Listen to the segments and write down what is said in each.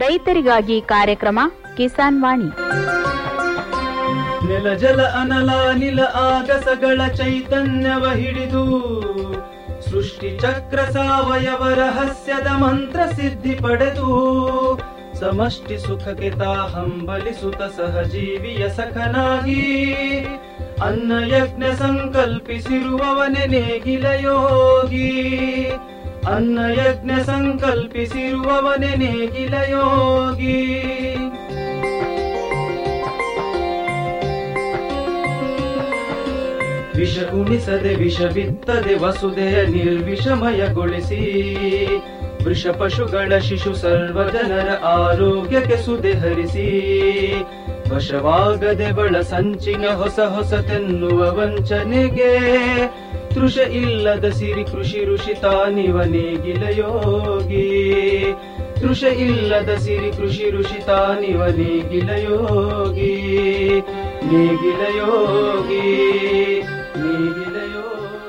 ರೈತರಿಗಾಗಿ ಕಾರ್ಯಕ್ರಮ ಕಿಸಾನ್ ವಾಣಿ ನೆಲ ಜಲ ಅನಲ ನಿಲ ಆಗಸಗಳ ಚೈತನ್ಯವ ಹಿಡಿದು ಸೃಷ್ಟಿ ಚಕ್ರ ಸಾವಯವ ರಹಸ್ಯದ ಮಂತ್ರ ಸಿದ್ಧಿ ಪಡೆದು ಸಮಷ್ಟಿ ಸುಖಕ್ಕೆ ತಾ ಹಂಬಲಿಸುತ್ತ ಸಹಜೀವಿಯ ಸಖನಾಗಿ ಅನ್ನ ಯಜ್ಞ ಸಂಕಲ್ಪಿಸಿರುವವನೆ ನೇಗಿಲ ಯೋಗಿ ಅನ್ನ ಯಜ್ಞ ಸಂಕಲ್ಪಿಸಿರುವವನೆ ನೇಗಿಲ ಯೋಗಿ ವಿಷ ಉಣಿಸದೆ ವಿಷ ಬಿತ್ತದೆ ವಸುದೆಯ ನಿರ್ವಿಷಮಯಗೊಳಿಸಿ ವೃಷ ಪಶುಗಳ ಶಿಶು ಸರ್ವ ಜನರ ಆರೋಗ್ಯಕ್ಕೆ ಸುದೆ ಹರಿಸಿ ವಶವಾಗದೆ ಬಳ ಸಂಚಿನ ಹೊಸ ಹೊಸತೆನ್ನುವ ವಂಚನೆಗೆ ತೃಷ ಇಲ್ಲದ ಸಿರಿ ಕೃಷಿ ಋಷಿ ತಾನಿವ ನೇಗಿಲ ಯೋಗಿ ತೃಷ ಇಲ್ಲದ ಸಿರಿ ಕೃಷಿ ಋಷಿ ತಾನಿವ ನೇಗಿಲ ಯೋಗಿ ನೇಗಿಲ ಯೋಗಿ ನೇಗಿಲ ಯೋಗಿ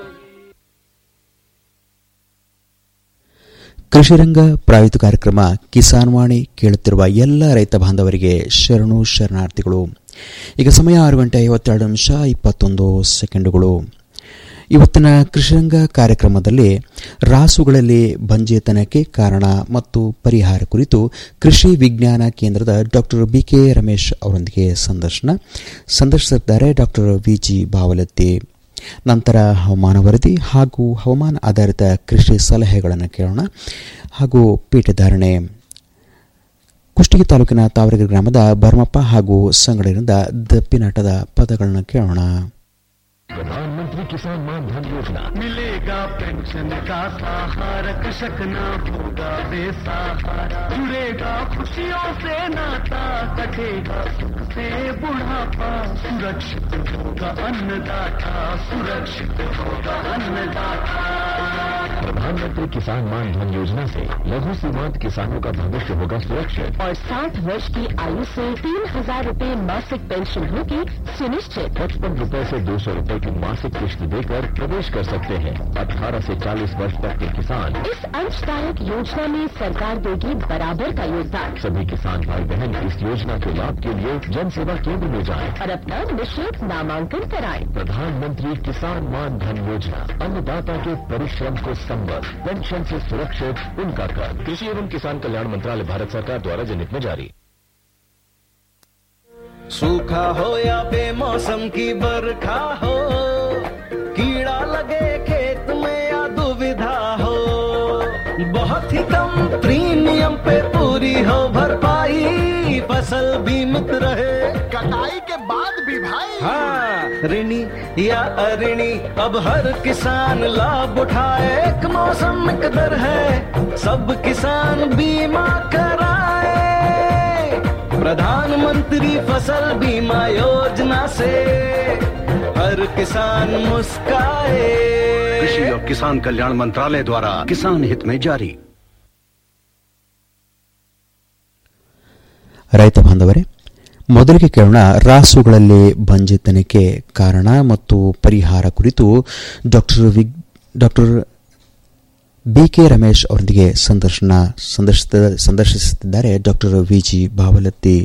ಕೃಷಿರಂಗ ಪ್ರಾಯೋಜಿತ ಕಾರ್ಯಕ್ರಮ ಕಿಸಾನ್ ವಾಣಿ ಕೇಳುತ್ತಿರುವ ಎಲ್ಲ ರೈತ ಬಾಂಧವರಿಗೆ ಶರಣು ಶರಣಾರ್ಥಿಗಳು ಈಗ ಸಮಯ ಆರು ಗಂಟೆ ಐವತ್ತೆರಡು ನಿಮಿಷ ಇಪ್ಪತ್ತೊಂದು ಸೆಕೆಂಡುಗಳು ಇವತ್ತಿನ ಕೃಷಿರಂಗ ಕಾರ್ಯಕ್ರಮದಲ್ಲಿ ರಾಸುಗಳಲ್ಲಿ ಬಂಜೇತನಕ್ಕೆ ಕಾರಣ ಮತ್ತು ಪರಿಹಾರ ಕುರಿತು ಕೃಷಿ ವಿಜ್ಞಾನ ಕೇಂದ್ರದ ಡಾಕ್ಟರ್ ಬಿಕೆ ರಮೇಶ್ ಅವರೊಂದಿಗೆ ಸಂದರ್ಶನ ಸಂದರ್ಶಿಸಿದ್ದಾರೆ ಡಾಕ್ಟರ್ ವಿಜಿ ಬಾವಲತ್ತಿ ನಂತರ ಹವಾಮಾನ ವರದಿ ಹಾಗೂ ಹವಾಮಾನ ಆಧಾರಿತ ಕೃಷಿ ಸಲಹೆಗಳನ್ನು ಕೇಳೋಣ ಹಾಗೂ ಪೀಠಧಾರಣೆ ಕುಷ್ಟಗಿ ತಾಲೂಕಿನ ತಾವರೆಗೆ ಗ್ರಾಮದ ಭರ್ಮಪ್ಪ ಹಾಗೂ ಸಂಗಡರಿಂದ ದಪ್ಪಿನಾಟದ ಪದಗಳನ್ನು ಕೇಳೋಣ प्रधानमंत्री किसान मान धन योजना मिलेगा पेंशन का सहारा कृषक न होगा बेसहारा जुड़ेगा खुशियों से नाता कटेगा सुख से बुढ़ापा सुरक्षित होगा अन्नदाता सुरक्षित होगा अन्नदाता प्रधानमंत्री किसान मान धन योजना से लघु सीमांत किसानों का भविष्य होगा सुरक्षित और 60 वर्ष की आयु से तीन हजार रूपए मासिक पेंशन होगी सुनिश्चित पचपन रूपए से दो सौ रूपए की मासिक किश्त देकर प्रवेश कर सकते हैं 18 से 40 वर्ष तक के किसान इस अंशदायक योजना में सरकार देगी बराबर का योगदान सभी किसान भाई बहन इस योजना के लाभ के लिए जन सेवा केंद्र में जाएं। और अपना निशुल्क नामांकन कराएं। प्रधानमंत्री किसान मान धन योजना अन्नदाता के परिश्रम को संबल पेंशन से सुरक्षित उनका कर कृषि एवं किसान कल्याण मंत्रालय भारत सरकार द्वारा जनहित में जारी सूखा हो या बेमौसम की बरखा हो कीड़ा लगे खेत में या दुविधा हो बहुत ही कम प्रीमियम पे पूरी हो भरपाई फसल बीमित रहे कटाई के बाद भी भाई हाँ ऋणी या अऋणी अब हर किसान लाभ उठाए एक मौसम एक दर है सब किसान बीमा कराए प्रधानमंत्री फसल बीमा योजना से हर किसान मुस्काए कृषि और किसान कल्याण मंत्रालय द्वारा किसान हित में जारी ರೈತ ಬಾಂಧವರೇ ಮೊದಲಿಗೆ ಕೇಳೋಣ ರಾಸುಗಳಲ್ಲಿ ಬಂಜೆತನಕ್ಕೆ ಕಾರಣ ಮತ್ತು ಪರಿಹಾರ ಕುರಿತು ಡಾಕ್ಟರ್ ವಿಗ್ ಡಾಕ್ಟರ್ ಬಿಕೆ ರಮೇಶ್ ಅವರೊಂದಿಗೆ ಸಂದರ್ಶನ ಸಂದರ್ಶಿಸ- ಸಂದರ್ಶಿಸುತ್ತಿದ್ದಾರೆ ಡಾಕ್ಟರ್ ವಿಜಿ ಬಾವಲತ್ತಿ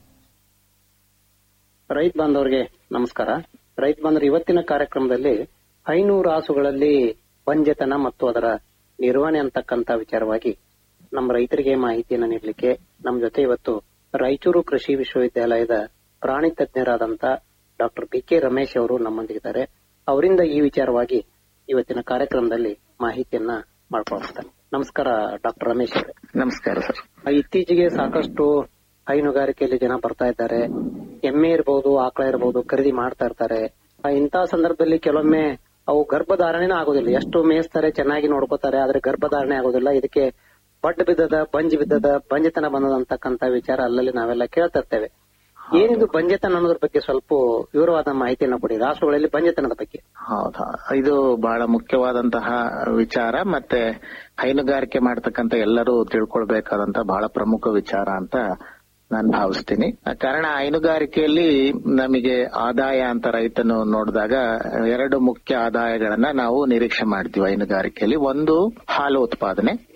ರೈತ ಬಾಂಧವರಿಗೆ ನಮಸ್ಕಾರ ರೈತ ಬಾಂಧವರು ಇವತ್ತಿನ ಕಾರ್ಯಕ್ರಮದಲ್ಲಿ ಐನೂರು ರಾಸುಗಳಲ್ಲಿ ಬಂಜೆತನ ಮತ್ತು ಅದರ ನಿರ್ವಹಣೆ ಅಂತಕ್ಕಂತ ವಿಚಾರವಾಗಿ ನಮ್ಮ ರೈತರಿಗೆ ಮಾಹಿತಿಯನ್ನು ನೀಡಲಿಕ್ಕೆ ನಮ್ಮ ಜೊತೆ ಇವತ್ತು ರಾಯಚೂರು ಕೃಷಿ ವಿಶ್ವವಿದ್ಯಾಲಯದ ಪ್ರಾಣಿ ತಜ್ಞರಾದಂತ ಡಾಕ್ಟರ್ ಬಿ ಕೆ ರಮೇಶ್ ಅವರು ನಮ್ಮೊಂದಿಗಿದ್ದಾರೆ ಅವರಿಂದ ಈ ವಿಚಾರವಾಗಿ ಇವತ್ತಿನ ಕಾರ್ಯಕ್ರಮದಲ್ಲಿ ಮಾಹಿತಿಯನ್ನ ಮಾಡ್ಕೊಳ್ತಾರೆ ನಮಸ್ಕಾರ ಡಾಕ್ಟರ್ ರಮೇಶ್ ಅವರೇ ನಮಸ್ಕಾರ ಸರ್ ಇತ್ತೀಚೆಗೆ ಸಾಕಷ್ಟು ಹೈನುಗಾರಿಕೆಯಲ್ಲಿ ಜನ ಬರ್ತಾ ಇದ್ದಾರೆ ಎಮ್ಮೆ ಇರಬಹುದು ಆಕಳ ಇರಬಹುದು ಖರೀದಿ ಮಾಡ್ತಾ ಇರ್ತಾರೆ ಆ, ಇಂತಹ ಸಂದರ್ಭದಲ್ಲಿ ಕೆಲವೊಮ್ಮೆ ಅವು ಗರ್ಭಧಾರಣೆನೇ ಆಗೋದಿಲ್ಲ ಎಷ್ಟು ಮೇಯಿಸ್ತಾರೆ ಚೆನ್ನಾಗಿ ನೋಡ್ಕೋತಾರೆ ಆದ್ರೆ ಗರ್ಭಧಾರಣೆ ಆಗೋದಿಲ್ಲ ಇದಕ್ಕೆ ಬಡ್ ಬಿದ್ದದ ಬಂಜ್ ಬಿದ್ದದ ಬಂಜೆತನ ಬಂದದ ಅಂತಕ್ಕಂತ ವಿಚಾರ ಅಲ್ಲಲ್ಲಿ ನಾವೆಲ್ಲ ಕೇಳ್ತಾ ಇರ್ತೇವೆ ಏನಿದು ಬಂಜೆತನ ಅನ್ನೋದ್ರ ಬಗ್ಗೆ ಸ್ವಲ್ಪ ವಿವರವಾದ ಮಾಹಿತಿಯನ್ನು ಕೊಡಿ ರಾಷ್ಟ್ರಗಳಲ್ಲಿ ಬಂಜೆತನದ ಬಗ್ಗೆ ಹೌದಾ ಇದು ಬಹಳ ಮುಖ್ಯವಾದಂತಹ ವಿಚಾರ ಮತ್ತೆ ಹೈನುಗಾರಿಕೆ ಮಾಡ್ತಕ್ಕಂತ ಎಲ್ಲರೂ ತಿಳ್ಕೊಳ್ಬೇಕಾದಂತ ಬಹಳ ಪ್ರಮುಖ ವಿಚಾರ ಅಂತ ನಾನು ಭಾವಿಸ್ತೀನಿ ಕಾರಣ ಹೈನುಗಾರಿಕೆಯಲ್ಲಿ ನಮಗೆ ಆದಾಯ ಅಂತ ರೈತನು ನೋಡಿದಾಗ ಎರಡು ಮುಖ್ಯ ಆದಾಯಗಳನ್ನ ನಾವು ನಿರೀಕ್ಷೆ ಮಾಡ್ತೀವಿ ಹೈನುಗಾರಿಕೆಯಲ್ಲಿ ಒಂದು ಹಾಲು ಉತ್ಪಾದನೆ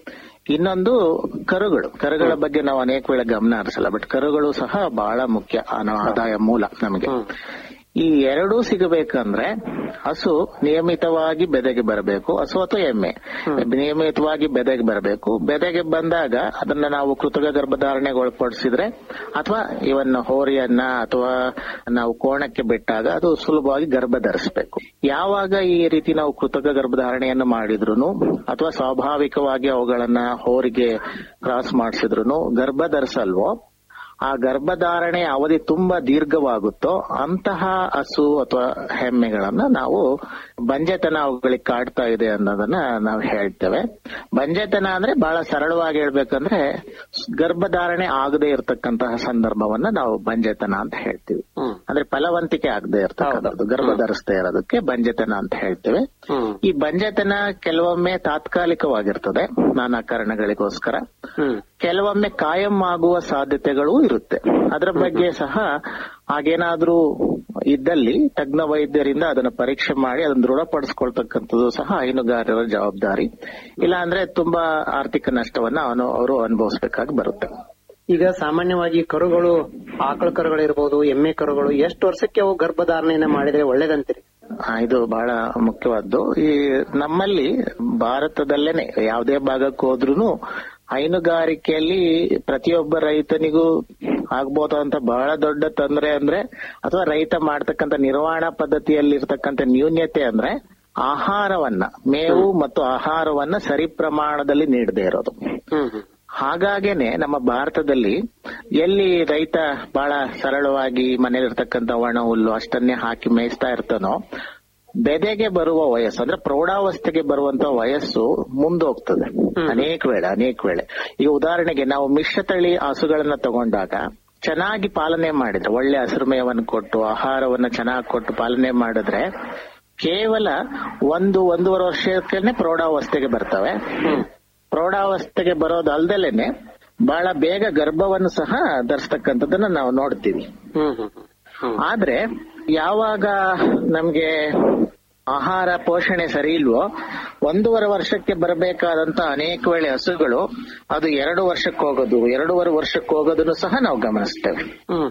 ಇನ್ನೊಂದು ಕರುಗಳು ಕರುಗಳ ಬಗ್ಗೆ ನಾವು ಅನೇಕ ವೇಳೆ ಗಮನ ಹರಿಸಲ್ಲ ಬಟ್ ಕರುಗಳು ಸಹ ಬಹಳ ಮುಖ್ಯ ಆ ನಮ್ಮ ಆದಾಯ ಮೂಲ ನಮಗೆ ಈ ಎರಡೂ ಸಿಗಬೇಕಂದ್ರೆ ಹಸು ನಿಯಮಿತವಾಗಿ ಬೆದೆಗೆ ಬರಬೇಕು ಹಸು ಅಥವಾ ಎಮ್ಮೆ ನಿಯಮಿತವಾಗಿ ಬೆದೆಗೆ ಬರಬೇಕು ಬೆದೆಗೆ ಬಂದಾಗ ಅದನ್ನ ನಾವು ಕೃತಕ ಗರ್ಭಧಾರಣೆಗೆ ಒಳಪಡಿಸಿದ್ರೆ ಅಥವಾ ಇವನ್ ಹೋರಿಯನ್ನ ಅಥವಾ ನಾವು ಕೋಣಕ್ಕೆ ಬಿಟ್ಟಾಗ ಅದು ಸುಲಭವಾಗಿ ಗರ್ಭ ಧರಿಸಬೇಕು ಯಾವಾಗ ಈ ರೀತಿ ನಾವು ಕೃತಕ ಗರ್ಭಧಾರಣೆಯನ್ನು ಮಾಡಿದ್ರು ಅಥವಾ ಸ್ವಾಭಾವಿಕವಾಗಿ ಅವುಗಳನ್ನ ಹೋರಿಗೆ ಕ್ರಾಸ್ ಮಾಡಿಸಿದ್ರು ಗರ್ಭ ಧರಿಸಲ್ವೋ ಆ ಗರ್ಭಧಾರಣೆ ಅವಧಿ ತುಂಬಾ ದೀರ್ಘವಾಗುತ್ತೋ ಅಂತಹ ಹಸು ಅಥವಾ ಹೆಮ್ಮೆಗಳನ್ನ ನಾವು ಬಂಜೆತನ ಅವುಗಳಿಗೆ ಕಾಡ್ತಾ ಇದೆ ಅನ್ನೋದನ್ನ ನಾವು ಹೇಳ್ತೇವೆ ಬಂಜೆತನ ಅಂದ್ರೆ ಬಹಳ ಸರಳವಾಗಿ ಹೇಳ್ಬೇಕಂದ್ರೆ ಗರ್ಭಧಾರಣೆ ಆಗದೆ ಇರತಕ್ಕಂತಹ ಸಂದರ್ಭವನ್ನ ನಾವು ಬಂಜೆತನ ಅಂತ ಹೇಳ್ತೀವಿ ಅಂದ್ರೆ ಫಲವಂತಿಕೆ ಆಗದೆ ಇರ್ತಕ್ಕಂಥದ್ದು ಗರ್ಭ ಧರಿಸದೆ ಇರೋದಕ್ಕೆ ಬಂಜೆತನ ಅಂತ ಹೇಳ್ತೇವೆ ಈ ಬಂಜೆತನ ಕೆಲವೊಮ್ಮೆ ತಾತ್ಕಾಲಿಕವಾಗಿರ್ತದೆ ನಾನಾ ಕಾರಣಗಳಿಗೋಸ್ಕರ ಕೆಲವೊಮ್ಮೆ ಕಾಯಂ ಆಗುವ ಸಾಧ್ಯತೆಗಳು ಇರುತ್ತೆ ಅದರ ಬಗ್ಗೆ ಸಹ ಹಾಗೇನಾದ್ರೂ ಇದ್ದಲ್ಲಿ ತಜ್ಞ ವೈದ್ಯರಿಂದ ಅದನ್ನ ಪರೀಕ್ಷೆ ಮಾಡಿ ಅದನ್ನ ದೃಢಪಡಿಸ್ಕೊಳ್ತಕ್ಕಂಥದ್ದು ಸಹ ಹೈನುಗಾರರ ಜವಾಬ್ದಾರಿ ಇಲ್ಲ ಅಂದ್ರೆ ತುಂಬಾ ಆರ್ಥಿಕ ನಷ್ಟವನ್ನ ಅವನು ಅವರು ಅನುಭವಿಸಬೇಕಾಗಿ ಬರುತ್ತೆ ಈಗ ಸಾಮಾನ್ಯವಾಗಿ ಕರುಗಳು ಆಕಳ ಕರುಗಳಿರ್ಬೋದು ಎಮ್ಮೆ ಕರುಗಳು ಎಷ್ಟು ವರ್ಷಕ್ಕೆ ಅವು ಗರ್ಭಧಾರಣೆಯನ್ನ ಮಾಡಿದ್ರೆ ಒಳ್ಳೇದಂತೀರಿ ಆ, ಇದು ಬಹಳ ಮುಖ್ಯವಾದ್ದು ಈ ನಮ್ಮಲ್ಲಿ ಭಾರತದಲ್ಲೇನೆ ಯಾವುದೇ ಭಾಗಕ್ಕೆ ಹೋದ್ರೂ ಹೈನುಗಾರಿಕೆಯಲ್ಲಿ ಪ್ರತಿಯೊಬ್ಬ ರೈತನಿಗೂ ಆಗ್ಬೋದಂತ ಬಹಳ ದೊಡ್ಡ ತೊಂದರೆ ಅಂದ್ರೆ ಅಥವಾ ರೈತ ಮಾಡ್ತಕ್ಕಂಥ ನಿರ್ವಹಣಾ ಪದ್ಧತಿಯಲ್ಲಿ ಇರ್ತಕ್ಕಂಥ ನ್ಯೂನ್ಯತೆ ಅಂದ್ರೆ ಆಹಾರವನ್ನ ಮೇವು ಮತ್ತು ಆಹಾರವನ್ನ ಸರಿ ಪ್ರಮಾಣದಲ್ಲಿ ನೀಡದೇ ಇರೋದು ಹಾಗಾಗೇನೆ ನಮ್ಮ ಭಾರತದಲ್ಲಿ ಎಲ್ಲಿ ರೈತ ಬಹಳ ಸರಳವಾಗಿ ಮನೇಲಿರ್ತಕ್ಕಂಥ ಒಣ ಹುಲ್ಲು ಅಷ್ಟನ್ನೇ ಹಾಕಿ ಮೇಯಿಸ್ತಾ ಇರ್ತಾನೋ ಬೆದೆಗೆ ಬರುವ ವಯಸ್ಸು ಅಂದ್ರೆ ಪ್ರೌಢಾವಸ್ಥೆಗೆ ಬರುವಂತ ವಯಸ್ಸು ಮುಂದೋಗ್ತದೆ ಅನೇಕ ವೇಳೆ ಅನೇಕ ವೇಳೆ ಈಗ ಉದಾಹರಣೆಗೆ ನಾವು ಮಿಶ್ರತಳಿ ಹಸುಗಳನ್ನ ತಗೊಂಡಾಗ ಚೆನ್ನಾಗಿ ಪಾಲನೆ ಮಾಡಿದ್ರೆ ಒಳ್ಳೆ ಹಸಿರು ಮೇವನ್ನು ಕೊಟ್ಟು ಆಹಾರವನ್ನ ಚೆನ್ನಾಗಿ ಕೊಟ್ಟು ಪಾಲನೆ ಮಾಡಿದ್ರೆ ಕೇವಲ ಒಂದು ಒಂದೂವರೆ ವರ್ಷಕ್ಕೆ ಪ್ರೌಢಾವಸ್ಥೆಗೆ ಬರ್ತವೆ ಪ್ರೌಢಾವಸ್ಥೆಗೆ ಬರೋದಲ್ದಲೇನೆ ಬಹಳ ಬೇಗ ಗರ್ಭವನ್ನು ಸಹ ಧರಿಸ್ತಕ್ಕಂಥದ್ದನ್ನ ನಾವು ನೋಡ್ತೀವಿ ಆದ್ರೆ ಯಾವಾಗ ನಮ್ಗೆ ಆಹಾರ ಪೋಷಣೆ ಸರಿ ಇಲ್ವೋ ಒಂದೂವರೆ ವರ್ಷಕ್ಕೆ ಬರಬೇಕಾದಂತ ಅನೇಕ ವೇಳೆ ಹಸುಗಳು ಅದು ಎರಡು ವರ್ಷಕ್ಕೆ ಹೋಗೋದು ಎರಡೂವರೆ ವರ್ಷಕ್ಕೆ ಹೋಗೋದನ್ನು ಸಹ ನಾವು ಗಮನಿಸ್ತೇವೆ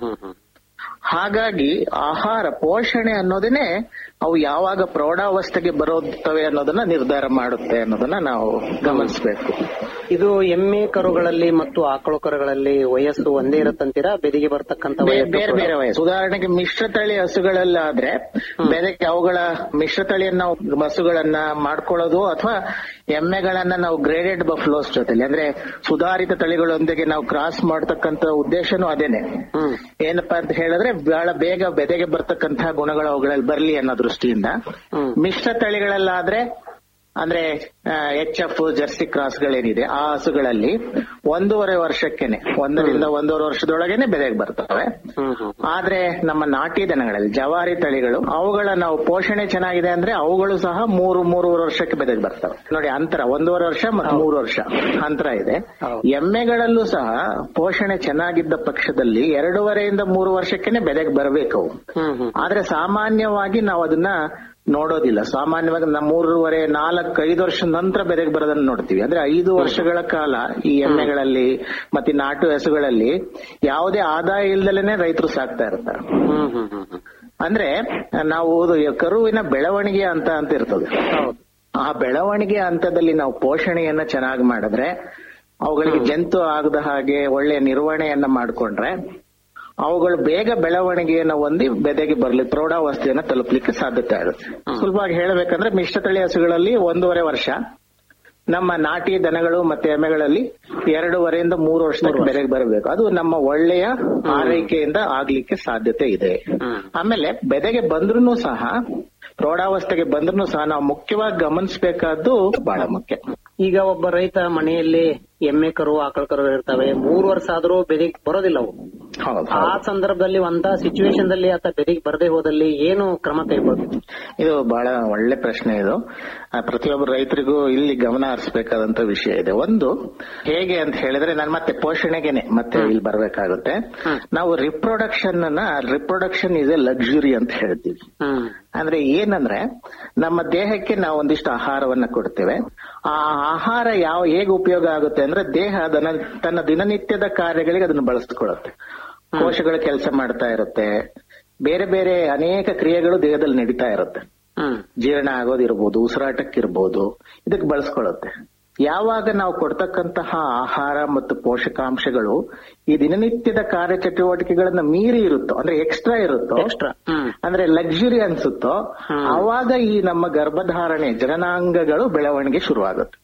ಹಾಗಾಗಿ ಆಹಾರ ಪೋಷಣೆ ಅನ್ನೋದನ್ನೇ ಅವು ಯಾವಾಗ ಪ್ರೌಢಾವಸ್ಥೆಗೆ ಬರುತ್ತವೆ ಅನ್ನೋದನ್ನ ನಿರ್ಧಾರ ಮಾಡುತ್ತೆ ಅನ್ನೋದನ್ನ ನಾವು ಗಮನಿಸಬೇಕು ಇದು ಎಮ್ಮೆ ಕರುಗಳಲ್ಲಿ ಮತ್ತು ಆಕಳು ಕರುಗಳಲ್ಲಿ ವಯಸ್ಸು ಒಂದೇ ಇರುತ್ತಂತೀರಾ ಬೆದಿಗೆ ಬರ್ತಕ್ಕಂತ ಬೇರೆ ವಯಸ್ಸು ಬೇರೆ ಕೂಡ? ಬೇರೆ ವಯಸ್ಸು ಉದಾಹರಣೆಗೆ ಮಿಶ್ರತಳಿ ಹಸುಗಳಲ್ಲಾದ್ರೆ ಬೆದಕ್ಕೆ ಅವುಗಳ ಮಿಶ್ರತಳಿಯನ್ನ ನಾವು ಹಸುಗಳನ್ನ ಮಾಡ್ಕೊಳ್ಳೋದು ಅಥವಾ ಎಮ್ಮೆಗಳನ್ನ ನಾವು ಗ್ರೇಡೆಡ್ ಬಫ್ಲೋಸ್ ಜೊತೆಲಿ ಅಂದ್ರೆ ಸುಧಾರಿತ ತಳಿಗಳೊಂದಿಗೆ ನಾವು ಕ್ರಾಸ್ ಮಾಡ್ತಕ್ಕಂತ ಉದ್ದೇಶನೂ ಅದೇನೆ ಏನಪ್ಪಾ ಅಂತ ಹೇಳಿದ್ರೆ ಬಹಳ ಬೇಗ ಬೆದೆಗೆ ಬರ್ತಕ್ಕಂತಹ ಗುಣಗಳು ಅವುಗಳಲ್ಲಿ ಬರ್ಲಿ ಅನ್ನೋ ದೃಷ್ಟಿಯಿಂದ ಮಿಶ್ರ ತಳಿಗಳಲ್ಲಾದ್ರೆ ಅಂದ್ರೆ ಎಚ್ ಎಫ್ ಜರ್ಸಿ ಕ್ರಾಸ್ಗಳೇನಿದೆ ಆ ಹಸುಗಳಲ್ಲಿ ಒಂದೂವರೆ ವರ್ಷಕ್ಕೆನೆ ಒಂದರಿಂದ ಒಂದೂವರೆ ವರ್ಷದೊಳಗೇನೆ ಬೆದೆಗೆ ಬರ್ತವೆ ಆದ್ರೆ ನಮ್ಮ ನಾಟಿ ದನಗಳಲ್ಲಿ ಜವಾರಿ ತಳಿಗಳು ಅವುಗಳ ನಾವು ಪೋಷಣೆ ಚೆನ್ನಾಗಿದೆ ಅಂದ್ರೆ ಅವುಗಳು ಸಹ ಮೂರು ಮೂರುವರೆ ವರ್ಷಕ್ಕೆ ಬೆದೆಗೆ ಬರ್ತವೆ ನೋಡಿ ಅಂತರ ಒಂದೂವರೆ ವರ್ಷ ಮತ್ತು ಮೂರು ವರ್ಷ ಅಂತರ ಇದೆ ಎಮ್ಮೆಗಳಲ್ಲೂ ಸಹ ಪೋಷಣೆ ಚೆನ್ನಾಗಿದ್ದ ಪಕ್ಷದಲ್ಲಿ ಎರಡೂವರೆಯಿಂದ ಮೂರು ವರ್ಷಕ್ಕೆನೆ ಬೆದೆಗೆ ಬರಬೇಕು ಅವು ಆದ್ರೆ ಸಾಮಾನ್ಯವಾಗಿ ನಾವು ಅದನ್ನ ನೋಡೋದಿಲ್ಲ ಸಾಮಾನ್ಯವಾಗಿ ನಮ್ಮ ಮೂರುವರೆ ನಾಲ್ಕು ಐದು ವರ್ಷ ನಂತರ ಬೆದೆಗೆ ಬರೋದನ್ನ ನೋಡ್ತೀವಿ ಅಂದ್ರೆ ಐದು ವರ್ಷಗಳ ಕಾಲ ಈ ಎಮ್ಮೆಗಳಲ್ಲಿ ಮತ್ತೆ ಈ ನಾಟು ಹಸುಗಳಲ್ಲಿ ಯಾವುದೇ ಆದಾಯ ಇಲ್ದಲೇನೆ ರೈತರು ಸಾಕ್ತಾ ಇರ್ತಾರೆ ಅಂದ್ರೆ ನಾವು ಇದು ಕರುವಿನ ಬೆಳವಣಿಗೆ ಅಂತ ಅಂತ ಇರ್ತದೆ ಆ ಬೆಳವಣಿಗೆ ಹಂತದಲ್ಲಿ ನಾವು ಪೋಷಣೆಯನ್ನ ಚೆನ್ನಾಗಿ ಮಾಡಿದ್ರೆ ಅವುಗಳಿಗೆ ಜಂತು ಆಗದ ಹಾಗೆ ಒಳ್ಳೆ ನಿರ್ವಹಣೆಯನ್ನ ಮಾಡ್ಕೊಂಡ್ರೆ ಅವುಗಳು ಬೇಗ ಬೆಳವಣಿಗೆಯನ್ನು ಹೊಂದಿ ಬೆದೆಗೆ ಬರ್ಲಿ ಪ್ರೌಢಾವಸ್ಥೆಯನ್ನ ತಲುಪಲಿಕ್ಕೆ ಸಾಧ್ಯತೆ ಆಗುತ್ತೆ ಸುಲಭವಾಗಿ ಹೇಳಬೇಕಂದ್ರೆ ಮಿಶ್ರತಳಿ ಹಸುಗಳಲ್ಲಿ ಒಂದೂವರೆ ವರ್ಷ ನಮ್ಮ ನಾಟಿ ದನಗಳು ಮತ್ತೆ ಎಮ್ಮೆಗಳಲ್ಲಿ ಎರಡೂವರೆಯಿಂದ ಮೂರು ವರ್ಷದ ಬೆಲೆಗೆ ಬರಬೇಕು ಅದು ನಮ್ಮ ಒಳ್ಳೆಯ ಆರೈಕೆಯಿಂದ ಆಗ್ಲಿಕ್ಕೆ ಸಾಧ್ಯತೆ ಇದೆ ಆಮೇಲೆ ಬೆದೆಗೆ ಬಂದ್ರೂ ಸಹ ಪ್ರೌಢಾವಸ್ಥೆಗೆ ಬಂದ್ರೂ ಸಹ ನಾವು ಮುಖ್ಯವಾಗಿ ಗಮನಿಸಬೇಕಾದ್ದು ಬಹಳ ಮುಖ್ಯ ಈಗ ಒಬ್ಬ ರೈತ ಮನೆಯಲ್ಲಿ ಎಮ್ಮೆ ಕರು ಆಕಳ ಕರು ಇರ್ತವೆ ಮೂರು ವರ್ಷ ಆದ್ರೂ ಬೆದಿಗ್ ಬರೋದಿಲ್ಲ ಅವು ಹೌದು ಆ ಸಂದರ್ಭದಲ್ಲಿ ಅಂತ ಸಿಚುವೇಶನ್ ದಲ್ಲಿ ಆತ ಬೆದಿಗ್ ಬರದೇ ಹೋದಲ್ಲಿ ಏನು ಕ್ರಮ ಕೈಗೊಳ್ಬೇಕು ಇದು ಬಹಳ ಒಳ್ಳೆ ಪ್ರಶ್ನೆ ಇದು ಆ, ಪ್ರತಿಯೊಬ್ಬ ರೈತರಿಗೂ ಇಲ್ಲಿ ಗಮನ ಹರಿಸಬೇಕಾದಂತ ವಿಷಯ ಇದೆ ಒಂದು ಹೇಗೆ ಅಂತ ಹೇಳಿದ್ರೆ ನಾನು ಮತ್ತೆ ಪೋಷಣೆಗೆನೆ ಮತ್ತೆ ಇಲ್ಲಿ ಬರ್ಬೇಕಾಗುತ್ತೆ ನಾವು ರಿಪ್ರೊಡಕ್ಷನ್ ಅನ್ನ ರಿಪ್ರೊಡಕ್ಷನ್ ಇಸ್ ಎ ಲಕ್ಸುರಿ ಅಂತ ಹೇಳ್ತೀವಿ ಅಂದ್ರೆ ಏನಂದ್ರೆ ನಮ್ಮ ದೇಹಕ್ಕೆ ನಾವು ಒಂದಿಷ್ಟು ಆಹಾರವನ್ನ ಕೊಡ್ತೇವೆ ಆ ಆಹಾರ ಯಾವ ಹೇಗೆ ಉಪಯೋಗ ಆಗುತ್ತೆ ಅಂದ್ರೆ ದೇಹ ಅದನ್ನ ತನ್ನ ದಿನನಿತ್ಯದ ಕಾರ್ಯಗಳಿಗೆ ಅದನ್ನು ಬಳಸ್ಕೊಳ್ಳುತ್ತೆ ಕೋಶಗಳು ಕೆಲಸ ಮಾಡ್ತಾ ಇರುತ್ತೆ ಬೇರೆ ಬೇರೆ ಅನೇಕ ಕ್ರಿಯೆಗಳು ದೇಹದಲ್ಲಿ ನಡೀತಾ ಇರುತ್ತೆ ಜೀರ್ಣ ಆಗೋದಿರ್ಬೋದು ಉಸಿರಾಟಕ್ಕಿರ್ಬೋದು ಇದಕ್ಕೆ ಬಳಸ್ಕೊಳ್ಳುತ್ತೆ ಯಾವಾಗ ನಾವು ಕೊಡ್ತಕ್ಕಂತಹ ಆಹಾರ ಮತ್ತು ಪೋಷಕಾಂಶಗಳು ಈ ದಿನನಿತ್ಯದ ಕಾರ್ಯಚಟುವಟಿಕೆಗಳನ್ನ ಮೀರಿ ಇರುತ್ತೋ ಅಂದ್ರೆ ಎಕ್ಸ್ಟ್ರಾ ಇರುತ್ತೋ ಎಕ್ಸ್ಟ್ರಾ ಅಂದ್ರೆ ಲಕ್ಸುರಿ ಅನ್ಸುತ್ತೋ ಅವಾಗ ಈ ನಮ್ಮ ಗರ್ಭಧಾರಣೆ ಜನನಾಂಗಗಳು ಬೆಳವಣಿಗೆ ಶುರುವಾಗುತ್ತೆ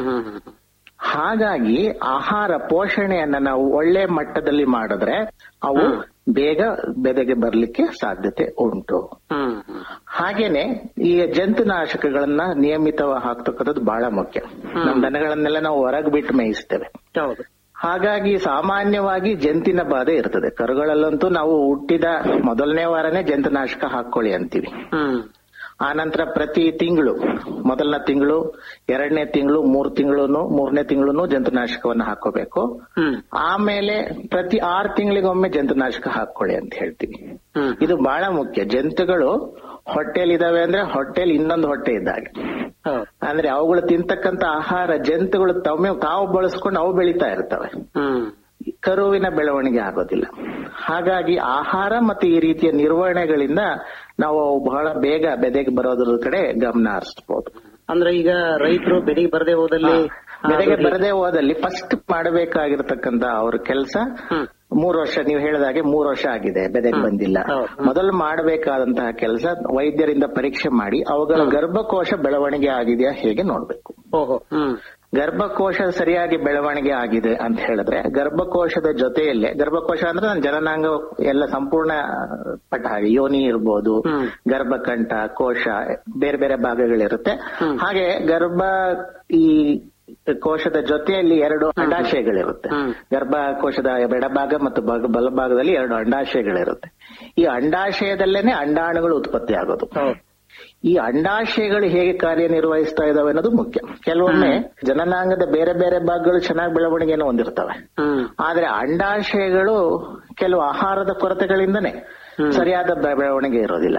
ಹಾಗಾಗಿ ಆಹಾರ ಪೋಷಣೆಯನ್ನ ನಾವು ಒಳ್ಳೆ ಮಟ್ಟದಲ್ಲಿ ಮಾಡಿದ್ರೆ ಅವು ಬೇಗ ಬೆದೆಗೆ ಬರ್ಲಿಕ್ಕೆ ಸಾಧ್ಯತೆ ಉಂಟು ಹಾಗೇನೆ ಈ ಜಂತುನಾಶಕಗಳನ್ನ ನಿಯಮಿತವಾಗಿ ಹಾಕ್ತಕ್ಕಂಥದ್ದು ಬಹಳ ಮುಖ್ಯ ನಮ್ಮ ದನಗಳನ್ನೆಲ್ಲ ನಾವು ಹೊರಗ್ ಬಿಟ್ಟು ಮೇಯಿಸ್ತೇವೆ ಹೌದು ಹಾಗಾಗಿ ಸಾಮಾನ್ಯವಾಗಿ ಜಂತಿನ ಬಾಧೆ ಇರ್ತದೆ ಕರುಗಳಲ್ಲಂತೂ ನಾವು ಹುಟ್ಟಿದ ಮೊದಲನೇ ವಾರನೇ ಜಂತುನಾಶಕ ಹಾಕೊಳ್ಳಿ ಅಂತೀವಿ ಆ ನಂತರ ಪ್ರತಿ ತಿಂಗಳು ಮೊದಲನೇ ತಿಂಗಳು ಎರಡನೇ ತಿಂಗಳು ಮೂರ್ ತಿಂಗಳು ಮೂರನೇ ತಿಂಗಳು ಜಂತುನಾಶಕವನ್ನ ಹಾಕೋಬೇಕು ಆಮೇಲೆ ಪ್ರತಿ ಆರು ತಿಂಗಳಿಗೊಮ್ಮೆ ಜಂತುನಾಶಕ ಹಾಕೊಳ್ಳಿ ಅಂತ ಹೇಳ್ತೀವಿ ಇದು ಬಹಳ ಮುಖ್ಯ ಜಂತುಗಳು ಹೊಟ್ಟೆಲ್ ಇದಾವೆ ಅಂದ್ರೆ ಹೊಟ್ಟೆಲ್ ಇನ್ನೊಂದು ಹೊಟ್ಟೆ ಇದ್ದಾಗ ಅಂದ್ರೆ ಅವುಗಳು ತಿಂತಕ್ಕಂತ ಆಹಾರ ಜಂತುಗಳು ತಮ್ಮ ತಾವು ಬಳಸ್ಕೊಂಡು ಅವು ಬೆಳೀತಾ ಇರ್ತವೆ ಕರುವಿನ ಬೆಳವಣಿಗೆ ಆಗೋದಿಲ್ಲ ಹಾಗಾಗಿ ಆಹಾರ ಮತ್ತು ಈ ರೀತಿಯ ನಿರ್ವಹಣೆಗಳಿಂದ ನಾವು ಬಹಳ ಬೇಗ ಬೆದೆಗೆ ಬರೋದ್ರ ಕಡೆ ಗಮನ ಹರಿಸಬಹುದು ಅಂದ್ರೆ ಈಗ ರೈತರು ಬೆಳಿಗ್ಗೆ ಬರದೆ ಹೋದಲ್ಲಿ ಬೆದೆಗೆ ಬರದೇ ಹೋದಲ್ಲಿ ಫಸ್ಟ್ ಮಾಡಬೇಕಾಗಿರ್ತಕ್ಕಂತ ಅವ್ರ ಕೆಲಸ ಮೂರು ವರ್ಷ ನೀವು ಹೇಳಿದಾಗೆ ಮೂರು ವರ್ಷ ಆಗಿದೆ ಬೆದೆಗೆ ಬಂದಿಲ್ಲ ಮೊದಲು ಮಾಡಬೇಕಾದಂತಹ ಕೆಲಸ ವೈದ್ಯರಿಂದ ಪರೀಕ್ಷೆ ಮಾಡಿ ಅವುಗಳ ಗರ್ಭಕೋಶ ಬೆಳವಣಿಗೆ ಆಗಿದೆಯಾ ಹೇಗೆ ನೋಡ್ಬೇಕು ಓಹೋ ಹ್ಮ್ ಗರ್ಭಕೋಶ ಸರಿಯಾಗಿ ಬೆಳವಣಿಗೆ ಆಗಿದೆ ಅಂತ ಹೇಳಿದ್ರೆ ಗರ್ಭಕೋಶದ ಜೊತೆಯಲ್ಲೇ ಗರ್ಭಕೋಶ ಅಂದ್ರೆ ನನ್ನ ಜನನಾಂಗ ಎಲ್ಲ ಸಂಪೂರ್ಣ ಪಟ್ಟ ಹಾಗೆ ಯೋನಿ ಇರ್ಬೋದು ಗರ್ಭಕಂಠ ಕೋಶ ಬೇರೆ ಬೇರೆ ಭಾಗಗಳಿರುತ್ತೆ ಹಾಗೆ ಗರ್ಭ ಈ ಕೋಶದ ಜೊತೆಯಲ್ಲಿ ಎರಡು ಅಂಡಾಶಯಗಳಿರುತ್ತೆ ಗರ್ಭಕೋಶದ ಎಡಭಾಗ ಮತ್ತು ಬಗ- ಬಲಭಾಗದಲ್ಲಿ ಎರಡು ಅಂಡಾಶಯಗಳಿರುತ್ತೆ ಈ ಅಂಡಾಶಯದಲ್ಲೇನೆ ಅಂಡಾಣುಗಳು ಉತ್ಪತ್ತಿ ಆಗೋದು ಈ ಅಂಡಾಶಯಗಳು ಹೇಗೆ ಕಾರ್ಯನಿರ್ವಹಿಸ್ತಾ ಇದಾವೆ ಅನ್ನೋದು ಮುಖ್ಯ ಕೆಲವೊಮ್ಮೆ ಜನನಾಂಗದ ಬೇರೆ ಬೇರೆ ಭಾಗಗಳು ಚೆನ್ನಾಗಿ ಬೆಳವಣಿಗೆಯನ್ನು ಹೊಂದಿರ್ತವೆ ಆದ್ರೆ ಅಂಡಾಶಯಗಳು ಕೆಲವು ಆಹಾರದ ಕೊರತೆಗಳಿಂದನೇ ಸರಿಯಾದ ಬೆ- ಬೆಳವಣಿಗೆ ಇರೋದಿಲ್ಲ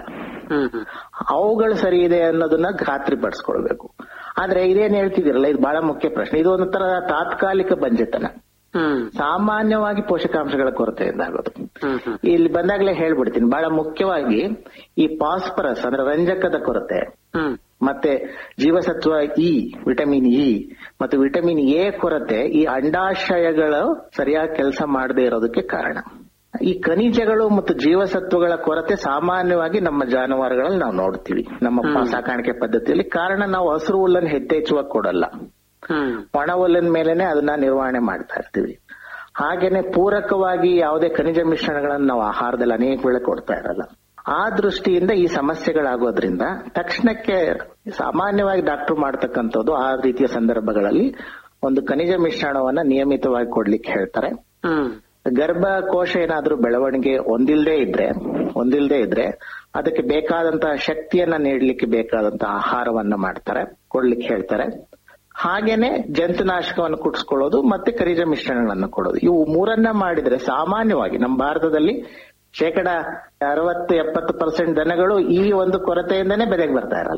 ಅವುಗಳು ಸರಿ ಇದೆ ಅನ್ನೋದನ್ನ ಖಾತ್ರಿ ಪಡಿಸ್ಕೊಳ್ಬೇಕು ಆದ್ರೆ ಇದೇನ್ ಹೇಳ್ತಿದಿರಲ್ಲ ಇದು ಬಹಳ ಮುಖ್ಯ ಪ್ರಶ್ನೆ ಇದು ಒಂದು ತರ ತಾತ್ಕಾಲಿಕ ಬಂಜೆತನ ಸಾಮಾನ್ಯವಾಗಿ ಪೋಷಕಾಂಶಗಳ ಕೊರತೆಯಿಂದ ಆಗೋದು ಇಲ್ಲಿ ಬಂದಾಗ್ಲೇ ಹೇಳ್ಬಿಡ್ತೀನಿ ಬಹಳ ಮುಖ್ಯವಾಗಿ ಈ ಪಾಸ್ಪರಸ್ ಅಂದ್ರೆ ರಂಜಕದ ಕೊರತೆ ಮತ್ತೆ ಜೀವಸತ್ವ ಇ ವಿಟಮಿನ್ ಇ ಮತ್ತು ವಿಟಮಿನ್ ಎ ಕೊರತೆ ಈ ಅಂಡಾಶಯಗಳು ಸರಿಯಾಗಿ ಕೆಲಸ ಮಾಡದೇ ಇರೋದಕ್ಕೆ ಕಾರಣ ಈ ಖನಿಜಗಳು ಮತ್ತು ಜೀವಸತ್ವಗಳ ಕೊರತೆ ಸಾಮಾನ್ಯವಾಗಿ ನಮ್ಮ ಜಾನುವಾರುಗಳಲ್ಲಿ ನಾವು ನೋಡ್ತೀವಿ ನಮ್ಮ ಪ- ಸಾಕಾಣಿಕೆ ಪದ್ಧತಿಯಲ್ಲಿ ಕಾರಣ ನಾವು ಹಸಿರು ಹುಲ್ಲನ್ನು ಹೆಚ್ಚೆಚ್ಚುವಾಗಿ ಕೊಡಲ್ಲ ಒಣ ಹುಲ್ಲಿನ ಮೇಲೆನೆ ಅದನ್ನ ನಿರ್ವಹಣೆ ಮಾಡ್ತಾ ಇರ್ತೀವಿ ಹಾಗೇನೆ ಪೂರಕವಾಗಿ ಯಾವುದೇ ಖನಿಜ ಮಿಶ್ರಣಗಳನ್ನು ನಾವು ಆಹಾರದಲ್ಲಿ ಅನೇಕ ವೇಳೆ ಕೊಡ್ತಾ ಇರಲ್ಲ ಆ ದೃಷ್ಟಿಯಿಂದ ಈ ಸಮಸ್ಯೆಗಳಾಗೋದ್ರಿಂದ ತಕ್ಷಣಕ್ಕೆ ಸಾಮಾನ್ಯವಾಗಿ ಡಾಕ್ಟರ್ ಮಾಡ್ತಕ್ಕಂಥದ್ದು ಆ ರೀತಿಯ ಸಂದರ್ಭಗಳಲ್ಲಿ ಒಂದು ಖನಿಜ ಮಿಶ್ರಣವನ್ನ ನಿಯಮಿತವಾಗಿ ಕೊಡ್ಲಿಕ್ಕೆ ಹೇಳ್ತಾರೆ ಗರ್ಭಕೋಶ ಏನಾದ್ರೂ ಬೆಳವಣಿಗೆ ಹೊಂದಿಲ್ದೇ ಇದ್ರೆ ಹೊಂದಿಲ್ದೇ ಇದ್ರೆ ಅದಕ್ಕೆ ಬೇಕಾದಂತಹ ಶಕ್ತಿಯನ್ನ ನೀಡಲಿಕ್ಕೆ ಬೇಕಾದಂತಹ ಆಹಾರವನ್ನ ಮಾಡ್ತಾರೆ ಕೊಡ್ಲಿಕ್ಕೆ ಹೇಳ್ತಾರೆ ಹಾಗೇನೆ ಜಂತುನಾಶಕವನ್ನು ಕುಡಿಸ್ಕೊಳ್ಳೋದು ಮತ್ತೆ ಖನಿಜ ಮಿಶ್ರಣಗಳನ್ನು ಕೊಡೋದು ಇವು ಮೂರನ್ನ ಮಾಡಿದ್ರೆ ಸಾಮಾನ್ಯವಾಗಿ ನಮ್ಮ ಭಾರತದಲ್ಲಿ ಶೇಕಡ ಅರವತ್ತು ಎಪ್ಪತ್ತು ಪರ್ಸೆಂಟ್ ದನಗಳು ಈ ಒಂದು ಕೊರತೆಯಿಂದನೇ ಬೆಲೆಗೆ ಬರ್ತಾ ಇರಲ್ಲ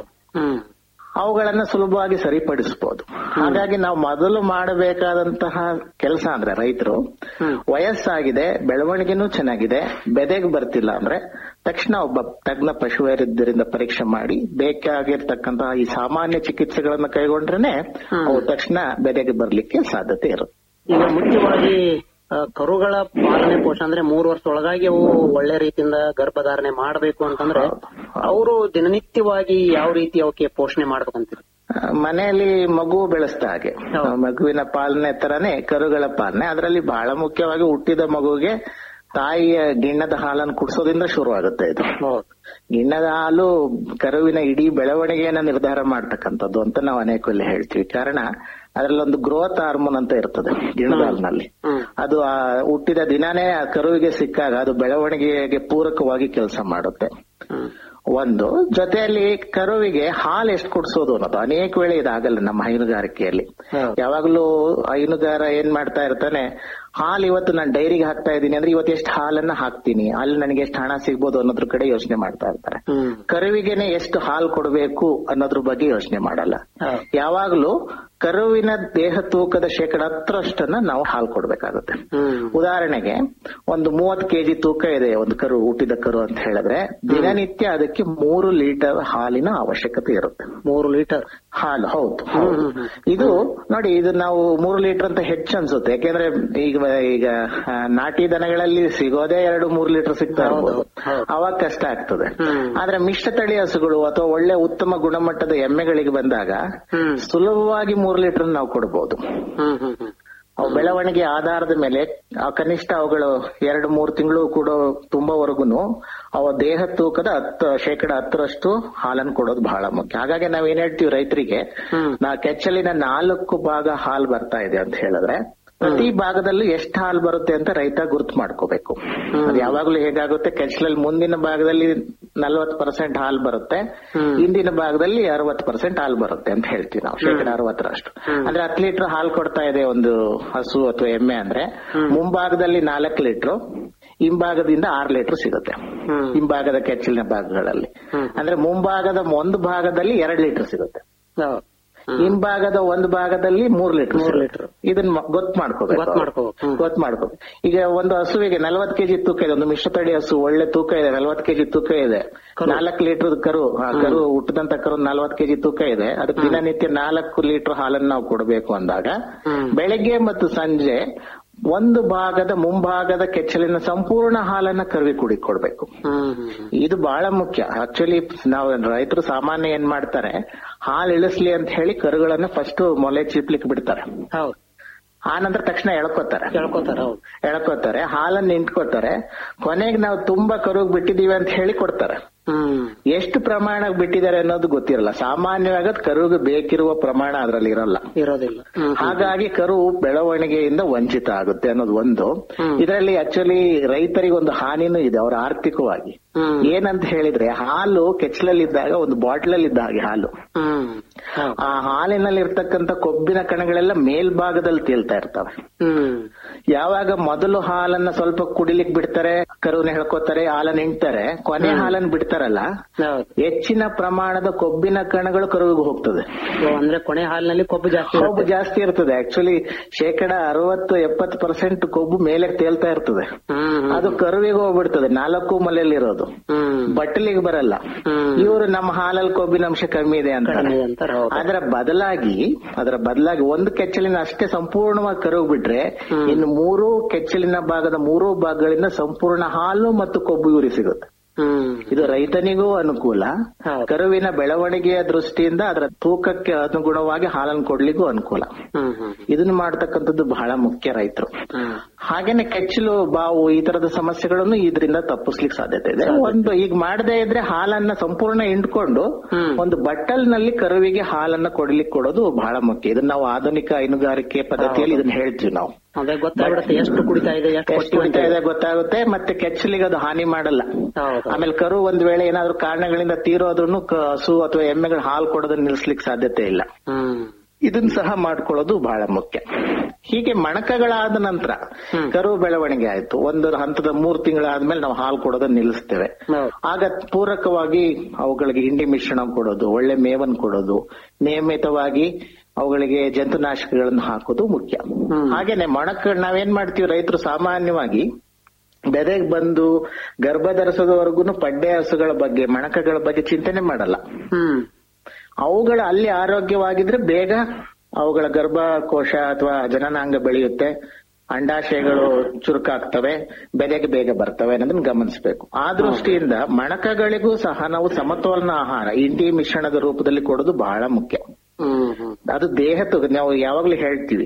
ಅವುಗಳನ್ನ ಸುಲಭವಾಗಿ ಸರಿಪಡಿಸಬಹುದು ಹಾಗಾಗಿ ನಾವು ಮೊದಲು ಮಾಡಬೇಕಾದಂತಹ ಕೆಲಸ ಅಂದ್ರೆ ರೈತರು ವಯಸ್ಸಾಗಿದೆ ಬೆಳವಣಿಗೆನೂ ಚೆನ್ನಾಗಿದೆ ಬೆದೆಗೆ ಬರ್ತಿಲ್ಲ ಅಂದ್ರೆ ತಕ್ಷಣ ಒಬ್ಬ ತಜ್ಞ ಪಶುವೈದ್ಯರಿಂದ ಪರೀಕ್ಷೆ ಮಾಡಿ ಬೇಕಾಗಿರ್ತಕ್ಕಂತಹ ಈ ಸಾಮಾನ್ಯ ಚಿಕಿತ್ಸೆಗಳನ್ನ ಕೈಗೊಂಡ್ರೇನೆ ಅವು ತಕ್ಷಣ ಬೆದೆಗೆ ಬರ್ಲಿಕ್ಕೆ ಸಾಧ್ಯತೆ ಇರುತ್ತೆ ಈಗ ಮುಖ್ಯವಾಗಿ ಆ, ಕರುಗಳ ಪಾಲನೆ ಪೋಷ ಅಂದ್ರೆ ಮೂರು ವರ್ಷ ಒಳಗಾಗಿ ಅವು ಒಳ್ಳೆ ರೀತಿಯಿಂದ ಗರ್ಭಧಾರಣೆ ಮಾಡಬೇಕು ಅಂತಂದ್ರೆ ಅವರು ದಿನನಿತ್ಯವಾಗಿ ಯಾವ ರೀತಿ ಅವಕ್ಕೆ ಪೋಷಣೆ ಮಾಡ್ಬೇಕಂತೀರಿ ಆ, ಮನೆಯಲ್ಲಿ ಮಗು ಬೆಳೆಸ್ದ ಹಾಗೆ ಮಗುವಿನ ಪಾಲನೆ ತರನೇ ಕರುಗಳ ಪಾಲನೆ ಅದರಲ್ಲಿ ಬಹಳ ಮುಖ್ಯವಾಗಿ ಹುಟ್ಟಿದ ಮಗುಗೆ ತಾಯಿಯ ಗಿಣ್ಣದ ಹಾಲನ್ನು ಕುಡಿಸೋದ್ರಿಂದ ಶುರುವಾಗುತ್ತೆ ಇದು ಗಿಣ್ಣದ ಹಾಲು ಕರುವಿನ ಇಡೀ ಬೆಳವಣಿಗೆಯನ್ನ ನಿರ್ಧಾರ ಮಾಡ್ತಕ್ಕಂಥದ್ದು ಅಂತ ನಾವು ಅನೇಕಲ್ಲಿ ಹೇಳ್ತೀವಿ ಕಾರಣ ಅದರಲ್ಲೊಂದು ಗ್ರೋತ್ ಹಾರ್ಮೋನ್ ಅಂತ ಇರ್ತದೆ ಗಿಣ್ಣದ ಹಾಲಿನಲ್ಲಿ ಅದು ಆ ಹುಟ್ಟಿದ ದಿನಾನೇ ಆ ಕರುವಿಗೆ ಸಿಕ್ಕಾಗ ಅದು ಬೆಳವಣಿಗೆಗೆ ಪೂರಕವಾಗಿ ಕೆಲಸ ಮಾಡುತ್ತೆ ಒಂದು ಜೊತೆಯಲ್ಲಿ ಕರುವಿಗೆ ಹಾಲು ಎಷ್ಟು ಕೊಡ್ಸೋದು ಅನ್ನೋದು ಅನೇಕ ವೇಳೆ ಇದಾಗಲ್ಲ ನಮ್ಮ ಹೈನುಗಾರಿಕೆಯಲ್ಲಿ ಯಾವಾಗ್ಲೂ ಹೈನುಗಾರ ಏನ್ ಮಾಡ್ತಾ ಇರ್ತಾನೆ ಹಾಲು ಇವತ್ತು ನಾನು ಡೈರಿಗೆ ಹಾಕ್ತಾ ಇದ್ದೀನಿ ಅಂದ್ರೆ ಇವತ್ತು ಎಷ್ಟು ಹಾಲನ್ನ ಹಾಕ್ತೀನಿ ಅಲ್ಲಿ ನನಗೆ ಎಷ್ಟು ಹಣ ಸಿಗ್ಬೋದು ಅನ್ನೋದ್ರ ಕಡೆ ಯೋಚನೆ ಮಾಡ್ತಾ ಇರ್ತಾರೆ ಕರುವಿಗೆನೆ ಎಷ್ಟು ಹಾಲು ಕೊಡಬೇಕು ಅನ್ನೋದ್ರ ಬಗ್ಗೆ ಯೋಚನೆ ಮಾಡಲ್ಲ ಯಾವಾಗ್ಲೂ ಕರುವಿನ ದೇಹ ತೂಕದ ಶೇಕಡ ಹತ್ತರಷ್ಟನ್ನ ನಾವು ಹಾಲು ಕೊಡ್ಬೇಕಾಗುತ್ತೆ ಉದಾಹರಣೆಗೆ ಒಂದು ಮೂವತ್ತು ಕೆಜಿ ತೂಕ ಇದೆ ಒಂದು ಕರು ಹುಟ್ಟಿದ ಕರು ಅಂತ ಹೇಳಿದ್ರೆ ದಿನನಿತ್ಯ ಅದಕ್ಕೆ ಮೂರು ಲೀಟರ್ ಹಾಲಿನ ಅವಶ್ಯಕತೆ ಇರುತ್ತೆ ಮೂರು ಲೀಟರ್ ಹಾಲು ಹೌದು ಹೌದು. ಇದು ನೋಡಿ ಇದು ನಾವು ಮೂರು ಲೀಟರ್ ಅಂತ ಹೆಚ್ಚು ಅನ್ಸುತ್ತೆ ಯಾಕೆಂದ್ರೆ ಈಗ ಈಗ ಆ, ನಾಟಿ ದನಗಳಲ್ಲಿ ಸಿಗೋದೇ ಎರಡು ಮೂರು ಲೀಟರ್ ಸಿಗ್ತಾ ಇರ್ಬೋದು ಅವಾಗ ಕಷ್ಟ ಆಗ್ತದೆ ಆದ್ರೆ ಮಿಶ್ರ ತಳಿ ಹಸುಗಳು ಅಥವಾ ಒಳ್ಳೆ ಉತ್ತಮ ಗುಣಮಟ್ಟದ ಎಮ್ಮೆಗಳಿಗೆ ಬಂದಾಗ ಸುಲಭವಾಗಿ ಮೂರು ಲೀಟರ್ ನಾವು ಕೊಡಬಹುದು ಅವು ಬೆಳವಣಿಗೆ ಆಧಾರದ ಮೇಲೆ ಆ ಕನಿಷ್ಠ ಅವುಗಳು ಎರಡು ಮೂರು ತಿಂಗಳು ಕೂಡ ತುಂಬವರೆಗೂ ಅವ ದೇಹ ತೂಕದ ಹತ್ತು ಶೇಕಡ ಹತ್ತರಷ್ಟು ಹಾಲನ್ನು ಕೊಡೋದು ಬಹಳ ಮುಖ್ಯ ಹಾಗಾಗಿ ನಾವ್ ಏನ್ ಹೇಳ್ತೀವಿ ರೈತರಿಗೆ ನಾ ಕೆಚ್ಚಲಿನ ನಾಲ್ಕು ಭಾಗ ಹಾಲು ಬರ್ತಾ ಇದೆ ಅಂತ ಹೇಳಿದ್ರೆ ಪ್ರತಿ ಭಾಗದಲ್ಲೂ ಎಷ್ಟು ಹಾಲು ಬರುತ್ತೆ ಅಂತ ರೈತ ಗುರ್ತು ಮಾಡ್ಕೋಬೇಕು ಅದು ಯಾವಾಗ್ಲೂ ಹೇಗಾಗುತ್ತೆ ಕೆಚ್ಚಲಲ್ಲಿ ಮುಂದಿನ ಭಾಗದಲ್ಲಿ ನಲ್ವತ್ ಪರ್ಸೆಂಟ್ ಹಾಲು ಬರುತ್ತೆ ಹಿಂದಿನ ಭಾಗದಲ್ಲಿ ಅರವತ್ ಪರ್ಸೆಂಟ್ ಹಾಲು ಬರುತ್ತೆ ಅಂತ ಹೇಳ್ತೀವಿ ನಾವು ಶೇಕಡ ಅರವತ್ತರಷ್ಟು ಅಂದ್ರೆ ಹತ್ತು ಲೀಟರ್ ಹಾಲು ಕೊಡ್ತಾ ಇದೆ ಒಂದು ಹಸು ಅಥವಾ ಎಮ್ಮೆ ಅಂದ್ರೆ ಮುಂಭಾಗದಲ್ಲಿ ನಾಲ್ಕು ಲೀಟರ್ ಹಿಂಭಾಗದಿಂದ ಆರು ಲೀಟರ್ ಸಿಗುತ್ತೆ ಹಿಂಭಾಗದ ಕೆಚ್ಚಲಿನ ಭಾಗಗಳಲ್ಲಿ ಅಂದ್ರೆ ಮುಂಭಾಗದ ಒಂದು ಭಾಗದಲ್ಲಿ ಎರಡ್ ಲೀಟರ್ ಸಿಗುತ್ತೆ ಹಿಂಭಾಗದ ಒಂದು ಭಾಗದಲ್ಲಿ ಮೂರ್ ಲೀಟರ್ ಮೂರ್ ಲೀಟರ್ ಇದನ್ನ ಗೊತ್ತು ಮಾಡ್ಕೋಬೇಕು ಗೊತ್ತು ಮಾಡ್ಕೋಬೇಕು. ಗೊತ್ತು ಮಾಡ್ಕೋಬೇಕು ಈಗ ಒಂದು ಹಸುವಿಗೆ ನಲ್ವತ್ ಕೆಜಿ ತೂಕ ಇದೆ ಒಂದು ಮಿಶ್ರತಳಿ ಹಸು ಒಳ್ಳೆ ತೂಕ ಇದೆ ನಲ್ವತ್ ಕೆಜಿ ತೂಕ ಇದೆ ನಾಲ್ಕು ಲೀಟರ್ ಕರು ಆ ಕರು ಹುಟ್ಟದಂತ ಕರು ನಲ್ವತ್ ಕೆಜಿ ತೂಕ ಇದೆ ಅದಕ್ಕೆ ದಿನನಿತ್ಯ ನಾಲ್ಕು ಲೀಟರ್ ಹಾಲನ್ನು ನಾವು ಕೊಡಬೇಕು ಅಂದಾಗ ಬೆಳಗ್ಗೆ ಮತ್ತು ಸಂಜೆ ಒಂದು ಭಾಗದ ಮುಂಭಾಗದ ಕೆಚ್ಚಲಿನ ಸಂಪೂರ್ಣ ಹಾಲನ್ನ ಕರುವಿ ಕುಡಿ ಕೊಡ್ಬೇಕು ಇದು ಬಹಳ ಮುಖ್ಯ ಆಕ್ಚುಲಿ ನಾವು ರೈತರು ಸಾಮಾನ್ಯ ಏನ್ ಮಾಡ್ತಾರೆ ಹಾಲು ಇಳಿಸ್ಲಿ ಅಂತ ಹೇಳಿ ಕರುಗಳನ್ನ ಫಸ್ಟ್ ಮೊಲೆ ಚೀಪ್ಲಿಕ್ಕೆ ಬಿಡ್ತಾರೆ ಹೌದು ಆ ನಂತರ ತಕ್ಷಣ ಎಳ್ಕೊತಾರೆ ಹೇಳ್ಕೊತಾರ ಹೌದು ಎಳ್ಕೊತಾರೆ ಹಾಲನ್ನ ನಿಂಟ್ಕೋತಾರೆ ಕೊನೆಗೆ ನಾವು ತುಂಬಾ ಕರುಗ್ ಬಿಟ್ಟಿದೀವಿ ಅಂತ ಹೇಳಿ ಕೊಡ್ತಾರೆ ಹ್ಮ್ ಎಷ್ಟು ಪ್ರಮಾಣ ಬಿಟ್ಟಿದ್ದಾರೆ ಅನ್ನೋದು ಗೊತ್ತಿರಲ್ಲ ಸಾಮಾನ್ಯವಾಗಿ ಅದ್ ಕರುಗೆ ಬೇಕಿರುವ ಪ್ರಮಾಣ ಅದ್ರಲ್ಲಿ ಇರಲ್ಲ ಇರೋದಿಲ್ಲ ಹಾಗಾಗಿ ಕರು ಬೆಳವಣಿಗೆಯಿಂದ ವಂಚಿತ ಆಗುತ್ತೆ ಅನ್ನೋದು ಒಂದು ಇದರಲ್ಲಿ ಆಕ್ಚುಲಿ ರೈತರಿಗೆ ಒಂದು ಹಾನಿನೂ ಇದೆ ಅವರ ಆರ್ಥಿಕವಾಗಿ ಏನಂತ ಹೇಳಿದ್ರೆ ಹಾಲು ಕೆಚ್ಚಲಲ್ಲಿದ್ದಾಗ ಒಂದು ಬಾಟ್ಲಲ್ಲಿ ಇದ್ದ ಹಾಗೆ ಹಾಲು ಹ್ಮ್ ಆ ಹಾಲಿನಲ್ಲಿ ಇರ್ತಕ್ಕಂಥ ಕೊಬ್ಬಿನ ಕಣಗಳೆಲ್ಲ ಮೇಲ್ಭಾಗದಲ್ಲಿ ತೇಲ್ತಾ ಇರ್ತವೆ ಹ್ಮ್ ಯಾವಾಗ ಮೊದಲು ಹಾಲನ್ನ ಸ್ವಲ್ಪ ಕುಡಿಲಿಕ್ ಬಿಡ್ತಾರೆ ಕರುನ ಹೇಳ್ಕೊತಾರೆ ಹಾಲನ್ನ ಹಿಂಡ್ತಾರೆ ಕೊನೆ ಹಾಲನ್ನ ಬಿಡ್ತಾರಲ್ಲ ಹೌದು ಹೆಚ್ಚಿನ ಪ್ರಮಾಣದ ಕೊಬ್ಬಿನ ಕಣಗಳು ಕರುವಿಗೆ ಹೋಗ್ತದೆ ಓ, ಅಂದ್ರೆ ಕೊನೆ ಹಾಲಿನಲ್ಲಿ ಕೊಬ್ಬು ಜಾಸ್ತಿ ಕೊಬ್ಬು ಇರುತ್ತೆ. ಜಾಸ್ತಿ ಇರ್ತದೆ ಆಕ್ಚುಲಿ ಶೇಕಡ ಅರವತ್ತು ಎಪ್ಪತ್ತು ಪರ್ಸೆಂಟ್ ಕೊಬ್ಬು ಮೇಲೆ ತೇಲ್ತಾ ಇರ್ತದೆ ಹ್ಮ್ ಅದು ಕರುವಿಗೆ ಹೋಗ್ಬಿಡ್ತದೆ ನಾಲ್ಕು ಮಲೆಯಲ್ಲಿರೋದು ಹ್ಮ್ ಬಟ್ಟಲಿಗೆ ಬರಲ್ಲ ಹ್ಮ್. ಇವರು ನಮ್ಮ ಹಾಲಲ್ಲಿ ಕೊಬ್ಬಿನ ಅಂಶ ಕಮ್ಮಿ ಇದೆ ಅಂತ ಕಡಿಮೆ ಅಂತಾರೆ, ಹೌದು. ಅದರ ಬದಲಾಗಿ ಅದರ ಬದಲಾಗಿ ಒಂದು ಕೆಚ್ಚಲಿನ ಅಷ್ಟೇ ಸಂಪೂರ್ಣವಾಗಿ ಕರುಗ್ ಬಿಟ್ರೆ ಇನ್ನು ಮೂರು ಕೆಚ್ಚಲಿನ ಭಾಗದ ಮೂರು ಭಾಗಗಳಿಂದ ಸಂಪೂರ್ಣ ಹಾಲು ಮತ್ತು ಕೊಬ್ಬು ಇವ್ರಿಗೆ ಸಿಗುತ್ತೆ ಹ್ಮ್ ಇದು ರೈತನಿಗೂ ಅನುಕೂಲ ಹೌದು. ಕರುವಿನ ಬೆಳವಣಿಗೆಯ ದೃಷ್ಟಿಯಿಂದ ಅದರ ತೂಕಕ್ಕೆ ಅನುಗುಣವಾಗಿ ಹಾಲನ್ನು ಕೊಡ್ಲಿಕ್ಕೂ ಅನುಕೂಲ ಹ್ಮ್ ಹ್ಮ್ ಇದನ್ನ ಮಾಡ್ತಕ್ಕಂಥದ್ದು ಬಹಳ ಮುಖ್ಯ ರೈತರು ಹ್ಮ್ ಹಾಗೇನೆ ಕೆಚ್ಚಲು ಬಾವು ಈ ತರದ ಸಮಸ್ಯೆಗಳನ್ನು ಇದರಿಂದ ತಪ್ಪಿಸ್ಲಿಕ್ಕೆ ಸಾಧ್ಯತೆ ಇದೆ ಒಂದು ಈಗ ಮಾಡದೇ ಇದ್ರೆ ಹಾಲನ್ನ ಸಂಪೂರ್ಣ ಹಿಂಡ್ಕೊಂಡು ಒಂದು ಬಟ್ಟಲ್ನಲ್ಲಿ ಕರುವಿಗೆ ಹಾಲನ್ನ ಕೊಡ್ಲಿಕ್ಕೆ ಕೊಡೋದು ಬಹಳ ಮುಖ್ಯ ಇದನ್ನ ನಾವು ಆಧುನಿಕ ಹೈನುಗಾರಿಕೆ ಪದ್ಧತಿಯಲ್ಲಿ ಇದನ್ನ ಹೇಳ್ತೀವಿ ನಾವು ಅದೇ ಗೊತ್ತಾಗ್ಬಿಡುತ್ತೆ ಎಷ್ಟು ಕುಡಿತಾ ಇದೆ ಎಷ್ಟು ಎಷ್ಟು ಕುಡಿತಾ ಇದೆ ಗೊತ್ತಾಗುತ್ತೆ ಮತ್ತೆ ಕೆಚ್ಚಲಿಗೆ ಅದು ಹಾನಿ ಮಾಡಲ್ಲ ಹೌದು. ಆಮೇಲೆ ಕರು ಒಂದ್ ವೇಳೆ ಏನಾದ್ರೂ ಕಾರಣಗಳಿಂದ ತೀರೋದ್ರೂ ಹಸು ಅಥವಾ ಎಮ್ಮೆಗಳು ಹಾಲು ಕೊಡೋದನ್ನ ನಿಲ್ಸ್ಲಿಕ್ಕೆ ಸಾಧ್ಯತೆ ಇಲ್ಲ ಹ್ಮ್ ಇದನ್ನ ಸಹ ಮಾಡ್ಕೊಳ್ಳೋದು ಬಹಳ ಮುಖ್ಯ ಹೀಗೆ ಮಣಕಗಳಾದ ನಂತರ ಕರು ಬೆಳವಣಿಗೆ ಆಯ್ತು ಒಂದು ಹಂತದ ಮೂರ್ ತಿಂಗಳಾದ್ಮೇಲೆ ನಾವು ಹಾಲು ಕೊಡೋದನ್ನ ನಿಲ್ಲಿಸ್ತೇವೆ ಹೌದು. ಆಗ ಪೂರಕವಾಗಿ ಅವುಗಳಿಗೆ ಹಿಂಡಿ ಮಿಶ್ರಣ ಕೊಡೋದು ಒಳ್ಳೆ ಮೇವನ್ ಕೊಡೋದು ನಿಯಮಿತವಾಗಿ ಅವುಗಳಿಗೆ ಜಂತುನಾಶಕಗಳನ್ನು ಹಾಕೋದು ಮುಖ್ಯ ಹಾಗೇನೆ ಮೊಣಕ ನಾವೇನ್ ಮಾಡ್ತೀವಿ ರೈತರು ಸಾಮಾನ್ಯವಾಗಿ ಬೆದೆಗೆ ಬಂದು ಗರ್ಭ ಧರಿಸೋದವರೆಗೂ ಪಡ್ಡೆ ಹಸುಗಳ ಬಗ್ಗೆ ಮಣಕಗಳ ಬಗ್ಗೆ ಚಿಂತನೆ ಮಾಡಲ್ಲ ಹ್ಮ್ ಅವುಗಳು ಅಲ್ಲಿ ಆರೋಗ್ಯವಾಗಿದ್ರೆ ಬೇಗ ಅವುಗಳ ಗರ್ಭಕೋಶ ಅಥವಾ ಜನನಾಂಗ ಬೆಳೆಯುತ್ತೆ ಅಂಡಾಶಯಗಳು ಚುರುಕಾಗ್ತವೆ ಬೆಲೆಗೆ ಬೇಗ ಬರ್ತವೆ ಅನ್ನೋದನ್ನ ಗಮನಿಸಬೇಕು ಆ ದೃಷ್ಟಿಯಿಂದ ಮಣಕಗಳಿಗೂ ಸಹ ನಾವು ಸಮತೋಲನ ಆಹಾರ ಇಂಡಿ ಮಿಶ್ರಣದ ರೂಪದಲ್ಲಿ ಕೊಡೋದು ಬಹಳ ಮುಖ್ಯ ಹ್ಮ್ ಹ್ಮ್ ಅದು ದೇಹದ ನಾವು ಯಾವಾಗ್ಲೂ ಹೇಳ್ತೀವಿ